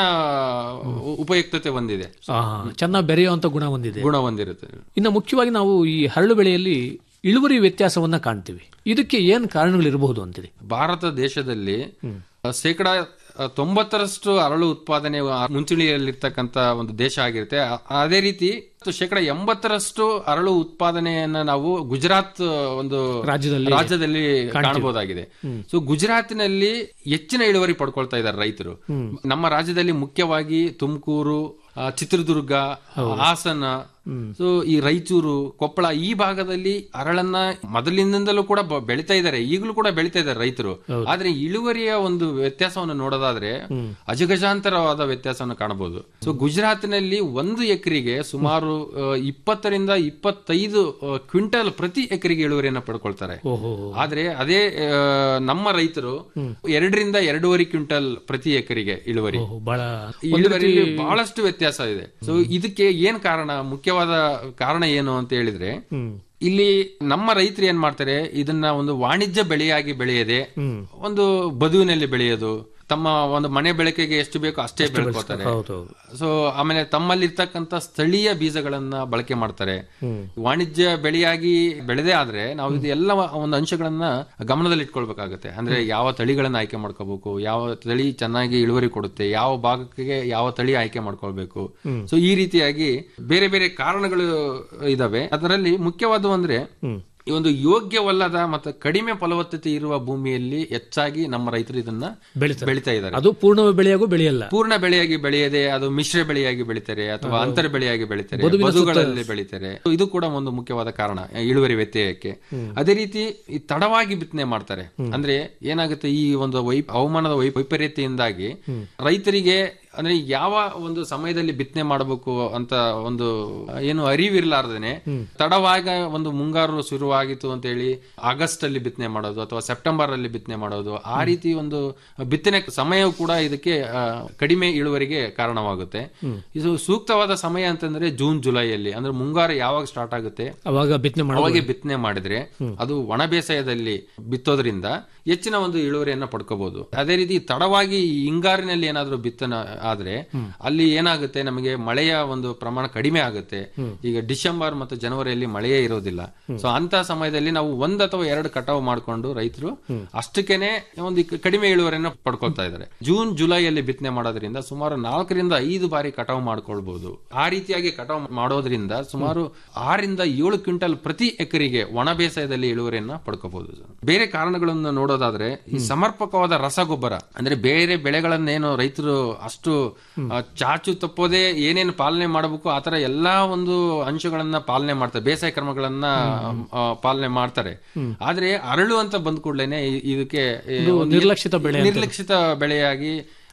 ಉಪಯುಕ್ತತೆ ಹೊಂದಿದೆ ಆ, ಚೆನ್ನಾಗಿ ಬೆರೆಯುವಂತ ಗುಣ ಹೊಂದಿದೆ ಗುಣ ಹೊಂದಿರುತ್ತೆ ಇನ್ನು ಮುಖ್ಯವಾಗಿ ನಾವು ಈ ಹರಳು ಬೆಳೆಯಲ್ಲಿ ಇಳುವರಿ ವ್ಯತ್ಯಾಸವನ್ನ ಕಾಣ್ತೀವಿ ಇದಕ್ಕೆ ಏನ್ ಕಾರಣಗಳಿರಬಹುದು ಅಂತೀರಿ ಭಾರತ ದೇಶದಲ್ಲಿ ಶೇಕಡ ತೊಂಬತ್ತರಷ್ಟು ಅರಳು ಉತ್ಪಾದನೆ ಮುಂಚೂಣಿಯಲ್ಲಿರ್ತಕ್ಕಂಥ ಒಂದು ದೇಶ ಆಗಿರುತ್ತೆ ಅ- ಅದೇ ರೀತಿ ಶೇಕಡ ಎಂಬತ್ತರಷ್ಟು ಅರಳು ಉತ್ಪಾದನೆಯನ್ನ ನಾವು ಗುಜರಾತ್ ಒಂದು ರಾಜ್ಯದಲ್ಲಿ ರಾಜ್ಯದಲ್ಲಿ ಕಾಣಬಹುದಾಗಿದೆ ಸೊ ಗುಜರಾತಿನಲ್ಲಿ ಹೆಚ್ಚಿನ ಇಳುವರಿ ಪಡ್ಕೊಳ್ತಾ ಇದ್ದಾರೆ ರೈತರು ನಮ್ಮ ರಾಜ್ಯದಲ್ಲಿ ಮುಖ್ಯವಾಗಿ ತುಮಕೂರು ಆ, ಚಿತ್ರದುರ್ಗ ಹಾಸನ ಸೊ ಈ ರಾಯಚೂರು ಕೊಪ್ಪಳ ಈ ಭಾಗದಲ್ಲಿ ಅರಳನ್ನ ಮೊದಲಿನಿಂದಲೂ ಕೂಡ ಬ- ಬೆಳಿತಾ ಇದ್ದಾರೆ ಈಗಲೂ ಕೂಡ ಬೆಳಿತಾ ಇದ್ದಾರೆ ರೈತರು ಆದ್ರೆ ಇಳುವರಿಯ ಒಂದು ವ್ಯತ್ಯಾಸವನ್ನು ನೋಡೋದಾದ್ರೆ ಅಜಗಜಾಂತರವಾದ ವ್ಯತ್ಯಾಸವನ್ನು ಕಾಣಬಹುದು ಸೊ ಗುಜರಾತ್ನಲ್ಲಿ ಒಂದು ಎಕರೆಗೆ ಸುಮಾರು ಆ, ಇಪ್ಪತ್ತರಿಂದ ಇಪ್ಪತ್ತೈದು ಆ, ಕ್ವಿಂಟಲ್ ಪ್ರತಿ ಎಕರೆಗೆ ಇಳುವರಿಯನ್ನು ಪಡ್ಕೊಳ್ತಾರೆ ಓಹೋ ಆದ್ರೆ ಅದೇ ಆ, ನಮ್ಮ ರೈತರು ಎರಡರಿಂದ ಎರಡೂವರೆ ಕ್ವಿಂಟಲ್ ಪ್ರತಿ ಎಕರೆಗೆ ಇಳುವರಿ ಓಹೋ, ಬಹಳ ಈ ಇಳುವರಿಯಲ್ಲಿ ಬಹಳಷ್ಟು ವ್ಯತ್ಯಾಸ ಇದೆ ಸೊ ಇದಕ್ಕೆ ಏನ್ ಕಾರಣ ಮುಖ್ಯವಾದ ಕಾರಣ ಏನು ಅಂತ ಹೇಳಿದ್ರೆ ಇಲ್ಲಿ ನಮ್ಮ ರೈತರು ಏನ್ ಮಾಡ್ತಾರೆ ಇದನ್ನ ಒಂದು ವಾಣಿಜ್ಯ ಬೆಳೆಯಾಗಿ ಬೆಳೆಯದೆ ಒಂದು ಬದುವಿನಲ್ಲಿ ಬೆಳೆಯೋದು ತಮ್ಮ ಒಂದು ಮನೆ ಬೆಳಕಿಗೆ ಎಷ್ಟು ಬೇಕೋ ಅಷ್ಟೇ ಬೆಳ್ಕೋತಾರೆ ಹೌದೌದು ಸೊ ಆಮೇಲೆ ತಮ್ಮಲ್ಲಿರ್ತಕ್ಕಂಥ ಸ್ಥಳೀಯ ಬೀಜಗಳನ್ನ ಬಳಕೆ ಮಾಡ್ತಾರೆ ವಾಣಿಜ್ಯ ಬೆಳೆಯಾಗಿ ಬೆಳೆದೇ ಆದ್ರೆ ನಾವು ಇದು ಎಲ್ಲ ಒಂದು ಅಂಶಗಳನ್ನ ಗಮನದಲ್ಲಿ ಇಟ್ಕೊಳ್ಬೇಕಾಗತ್ತೆ ಅಂದ್ರೆ ಯಾವ ತಳಿಗಳನ್ನ ಆಯ್ಕೆ ಮಾಡ್ಕೋಬೇಕು ಯಾವ ತಳಿ ಚೆನ್ನಾಗಿ ಇಳುವರಿ ಕೊಡುತ್ತೆ ಯಾವ ಭಾಗಕ್ಕೆ ಯಾವ ತಳಿ ಆಯ್ಕೆ ಮಾಡ್ಕೊಳ್ಬೇಕು ಸೊ ಈ ರೀತಿಯಾಗಿ ಬೇರೆ ಬೇರೆ ಕಾರಣಗಳು ಇದಾವೆ ಅದರಲ್ಲಿ ಮುಖ್ಯವಾದವು ಅಂದ್ರೆ ಈ ಒಂದು ಯೋಗ್ಯವಲ್ಲದ ಮತ್ತು ಕಡಿಮೆ ಫಲವತ್ತತೆ ಇರುವ ಭೂಮಿಯಲ್ಲಿ ಹೆಚ್ಚಾಗಿ ನಮ್ಮ ರೈತರು ಇದನ್ನ ಬೆಳಿತಾರೆ. ಬೆಳಿತಾ ಇದ್ದಾರೆ ಅದು ಪೂರ್ಣ ಬೆಳೆಯಾಗೂ ಬೆಳೆಯಲ್ಲ ಪೂರ್ಣ ಬೆಳೆಯಾಗಿ ಬೆಳೆಯದೆ ಅದು ಮಿಶ್ರ ಬೆಳೆಯಾಗಿ ಬೆಳಿತಾರೆ ಅಥವಾ ಅಂತರ ಬೆಳೆಯಾಗಿ ಬೆಳಿತಾರೆ ಬದುಗಳಲ್ಲಿ ಬೆಳಿತಾರೆ ಇದು ಕೂಡ ಒಂದು ಮುಖ್ಯವಾದ ಕಾರಣ ಇಳುವರಿ ವ್ಯತ್ಯಯಕ್ಕೆ ಅದೇ ರೀತಿ ಈ ತಡವಾಗಿ ಬಿತ್ತನೆ ಮಾಡ್ತಾರೆ ಅಂದ್ರೆ ಏನಾಗುತ್ತೆ ಈ ಒಂದು ವೈ ಹವಾಮಾನದ ವೈ- ವೈಪರೀತ್ಯದಿಂದಾಗಿ ರೈತರಿಗೆ ಅಂದ್ರೆ ಯಾವ ಒಂದು ಸಮಯದಲ್ಲಿ ಬಿತ್ತನೆ ಮಾಡಬೇಕು ಅಂತ ಒಂದು ಏನು ಅರಿವಿರ್ಲಾರ್ದೇನೆ ತಡವಾಗ ಒಂದು ಮುಂಗಾರು ಶುರುವಾಗಿತ್ತು ಅಂತ ಹೇಳಿ ಆಗಸ್ಟ್ ಅಲ್ಲಿ ಬಿತ್ತನೆ ಮಾಡೋದು ಅಥವಾ ಸೆಪ್ಟೆಂಬರ್ ಅಲ್ಲಿ ಬಿತ್ತನೆ ಮಾಡೋದು ಆ ರೀತಿ ಒಂದು ಬಿತ್ತನೆ ಸಮಯ ಕೂಡ ಇದಕ್ಕೆ ಆ, ಕಡಿಮೆ ಇಳುವರಿಗೆ ಕಾರಣವಾಗುತ್ತೆ ಇದು ಸೂಕ್ತವಾದ ಸಮಯ ಅಂತಂದ್ರೆ ಜೂನ್ ಜುಲೈಯಲ್ಲಿ ಅಂದ್ರೆ ಮುಂಗಾರು ಯಾವಾಗ ಸ್ಟಾರ್ಟ್ ಆಗುತ್ತೆ ಅವಾಗ ಬಿತ್ತನೆ ಮಾಡೋ ಅವಾಗೆ ಬಿತ್ತನೆ ಮಾಡಿದ್ರೆ ಅದು ಒಣ ಬೇಸಾಯದಲ್ಲಿ ಬಿತ್ತೋದ್ರಿಂದ ಹೆಚ್ಚಿನ ಒಂದು ಇಳುವರಿಯನ್ನ ಪಡ್ಕೋಬಹುದು ಅದೇ ರೀತಿ ತಡವಾಗಿ ಈ ಹಿಂಗಾರಿನಲ್ಲಿ ಏನಾದ್ರೂ ಬಿತ್ತನ ಆದ್ರೆ ಅಲ್ಲಿ ಏನಾಗುತ್ತೆ ನಮಗೆ ಮಳೆಯ ಒಂದು ಪ್ರಮಾಣ ಕಡಿಮೆ ಆಗುತ್ತೆ ಈಗ ಡಿಸೆಂಬರ್ ಮತ್ತು ಜನವರಿಯಲ್ಲಿ ಮಳೆಯೇ ಇರೋದಿಲ್ಲ ಸೊ ಅಂತ ಸಮಯದಲ್ಲಿ ನಾವು ಒಂದ್ ಅಥವಾ ಎರಡು ಕಟಾವು ಮಾಡ್ಕೊಂಡು ರೈತರು ಅಷ್ಟಕ್ಕೇನೆ ಒಂದು ಕ- ಕಡಿಮೆ ಇಳುವರಿಯನ್ನ ಪಡ್ಕೊಳ್ತಾ ಇದ್ದಾರೆ ಜೂನ್ ಜುಲೈಯಲ್ಲಿ ಬಿತ್ತನೆ ಮಾಡೋದ್ರಿಂದ ಸುಮಾರು ನಾಲ್ಕರಿಂದ ಐದು ಬಾರಿ ಕಟಾವು ಮಾಡ್ಕೊಳ್ಬಹುದು ಆ ರೀತಿಯಾಗಿ ಕಟಾವು ಮಾಡೋದ್ರಿಂದ ಸುಮಾರು ಆರರಿಂದ ಏಳು ಕ್ವಿಂಟಲ್ ಪ್ರತಿ ಎಕರೆಗೆ ಒಣ ಬೇಸಾಯದಲ್ಲಿ ಇಳುವರಿಯನ್ನ ಪಡ್ಕೋಬಹುದು ಬೇರೆ ಕಾರಣಗಳನ್ನು ನೋಡೋದಾದ್ರೆ ಈ ಸಮರ್ಪಕವಾದ ರಸಗೊಬ್ಬರ ಅಂದ್ರೆ ಬೇರೆ ಬೆಳೆಗಳನ್ನೇನು ರೈತರು ಅಷ್ಟು ಆ, ಚಾಚು ತಪ್ಪೋದೆ ಏನೇನು ಪಾಲನೆ ಮಾಡಬೇಕು ಆತರ ಎಲ್ಲಾ ಒಂದು ಅಂಶಗಳನ್ನ ಪಾಲನೆ ಮಾಡ್ತಾರೆ ಬೇಸಾಯ ಕ್ರಮಗಳನ್ನ ಆ, ಪಾಲನೆ ಮಾಡ್ತಾರೆ ಆದ್ರೆ ಅರಳು ಅಂತ ಬಂದ ಕೂಡಲೇನೆ ಇದಕ್ಕೆ ಈ ಒಂದು ನಿರ್ಲಕ್ಷಿತ ಬೆಳೆ ನಿರ್ಲಕ್ಷಿತ ಬೆಳೆಯಾಗಿ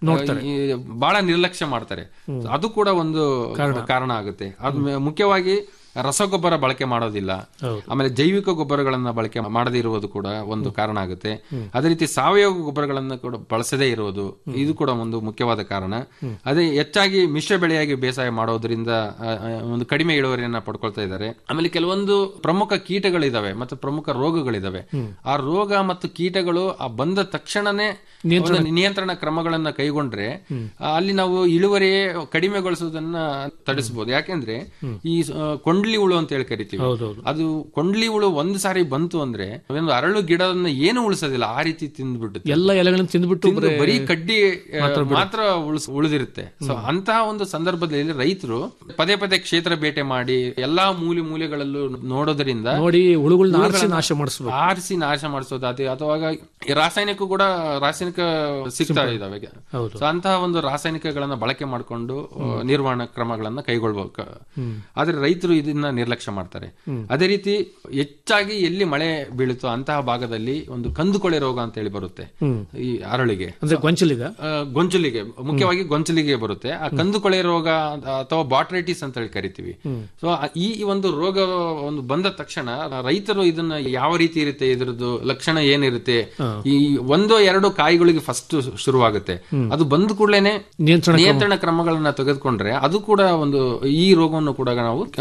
ಈ ಬಹಳ ನಿರ್ಲಕ್ಷ್ಯ ಮಾಡ್ತಾರೆ ಅದು ಕೂಡ ಒಂದು ಕಾರಣ ಆಗುತ್ತೆ ಅದು ಮೆ- ಮುಖ್ಯವಾಗಿ ರಸಗೊಬ್ಬರ ಬಳಕೆ ಮಾಡೋದಿಲ್ಲ ಆಮೇಲೆ ಜೈವಿಕ ಗೊಬ್ಬರಗಳನ್ನ ಬಳಕೆ ಮಾಡದೇ ಇರುವುದು ಕೂಡ ಒಂದು ಕಾರಣ ಆಗುತ್ತೆ ಅದೇ ರೀತಿ ಸಾವಯವ ಗೊಬ್ಬರಗಳನ್ನ ಕೂಡ ಬಳಸದೇ ಇರುವುದು ಇದು ಕೂಡ ಒಂದು ಮುಖ್ಯವಾದ ಕಾರಣ ಅದೇ ಹೆಚ್ಚಾಗಿ ಮಿಶ್ರ ಬೆಳೆಯಾಗಿ ಬೇಸಾಯ ಮಾಡೋದ್ರಿಂದ ಆ, ಆ, ಒಂದು ಕಡಿಮೆ ಇಳುವರಿಯನ್ನ ಪಡ್ಕೊಳ್ತಾ ಇದ್ದಾರೆ ಆಮೇಲೆ ಕೆಲವೊಂದು ಪ್ರಮುಖ ಕೀಟಗಳಿದಾವೆ ಮತ್ತು ಪ್ರಮುಖ ರೋಗಗಳಿದಾವೆ ಆ ರೋಗ ಮತ್ತು ಕೀಟಗಳು ಆ ಬಂದ ತಕ್ಷಣನೇ ಒಂದು ನಿಯಂತ್ರಣ ಕ್ರಮಗಳನ್ನ ಕೈಗೊಂಡ್ರೆ ಆ, ಅಲ್ಲಿ ನಾವು ಇಳುವರಿ ಕಡಿಮೆಗೊಳಿಸುವುದನ್ನ ತಡಿಸಬಹುದು ಯಾಕೆಂದ್ರೆ ಈ ಆ, ಕೊಂಡ್ಲಿ ಹುಳು ಅಂತ ಹೇಳಿ ಕರಿತೀವಿ ಹೌದೌದು. ಅದು ಕೊಂಡ್ಲಿ ಹುಳು ಒಂದ್ ಸಾರಿ ಬಂತು ಅಂದ್ರೆ ಒಂದು ಅರಳು ಗಿಡವನ್ನ ಏನು ಉಳಿಸೋದಿಲ್ಲ ಆ ರೀತಿ ತಿಂದ್ಬಿಡುತ್ತೆ ಎಲ್ಲ ಎಲೆಗಳನ್ನು ತಿಂದ್ಬಿಟ್ಟು ತಿಂದು ಬರೀ ಕಡ್ಡಿ ಆ, ಮಾತ್ರ ಉಳಿಸ್- ಉಳಿದಿರುತ್ತೆ ಸೊ ಅಂತಹ ಒಂದು ಸಂದರ್ಭದಲ್ಲಿ ರೈತರು ಪದೇ ಪದೇ ಕ್ಷೇತ್ರ ಬೇಟೆ ಮಾಡಿ ಎಲ್ಲಾ ಮೂಲೆ ಮೂಲೆಗಳಲ್ಲೂ ನೋಡೋದ್ರಿಂದ ನೋಡಿ ಹುಳುಗಳನ್ನ ಆರಿಸಿ ನಾಶ ಮಾಡಿಸ್ಬೇಕು ಆರಿಸಿ ನಾಶ ಮಾಡಿಸೋದು ಅದೇ ಅಥವಾ ಈ ರಾಸಾಯನಿಕ ಕೂಡ ರಾಸಾಯನಿಕ ಸಿಗ್ತಾ ಇದಾವೆ ಹೌದು. ಸೊ ಅಂತಹ ಒಂದು ರಾಸಾಯನಿಕಗಳನ್ನ ಬಳಕೆ ಮಾಡಿಕೊಂಡು ನಿರ್ವಹಣಾ ಕ್ರಮಗಳನ್ನ ಕೈಗೊಳ್ಬೇಕು ಆದ್ರೆ ರೈತರು ಇದನ್ನ ನಿರ್ಲಕ್ಷ್ಯ ಮಾಡ್ತಾರೆ ಅದೇ ರೀತಿ ಹೆಚ್ಚಾಗಿ ಎಲ್ಲಿ ಮಳೆ ಬೀಳುತ್ತೋ ಅಂತಹ ಭಾಗದಲ್ಲಿ ಒಂದು ಕಂದುಕೊಳೆ ರೋಗ ಅಂತ ಹೇಳಿ ಬರುತ್ತೆ ಈ ಅರಳಿಗೆ ಅಂದ್ರೆ ಗೊಂಚಲಿಗ ಆ, ಗೊಂಚಲಿಗೆ ಮುಖ್ಯವಾಗಿ ಗೊಂಚಲಿಗೆ ಬರುತ್ತೆ ಆ ಕಂದುಕೊಳೆ ರೋಗ ಅಥವಾ ಬಾಟ್ರೈಟಿಸ್ ಅಂತ ಹೇಳಿ ಕರಿತೀವಿ ಸೊ ಈ ಒಂದು ರೋಗ ಒಂದು ಬಂದ ತಕ್ಷಣ ರೈತರು ಇದನ್ನ ಯಾವ ರೀತಿ ಇರುತ್ತೆ ಇದ್ರದ್ದು ಲಕ್ಷಣ ಏನಿರುತ್ತೆ ಈ ಒಂದು ಎರಡು ಕಾಯಿಗಳಿಗೆ ಫಸ್ಟ್ ಶುರುವಾಗುತ್ತೆ ಅದು ಬಂದ ಕೂಡಲೇನೆ ನಿಯಂತ್ರಣ ನಿಯಂತ್ರಣ ಕ್ರಮಗಳನ್ನ ತೆಗೆದುಕೊಂಡ್ರೆ ಅದು ಕೂಡ ಒಂದು ಈ ರೋಗವನ್ನು ಕೂಡ ನಾವು ಆ, ತಡೆಗಟ್ಟ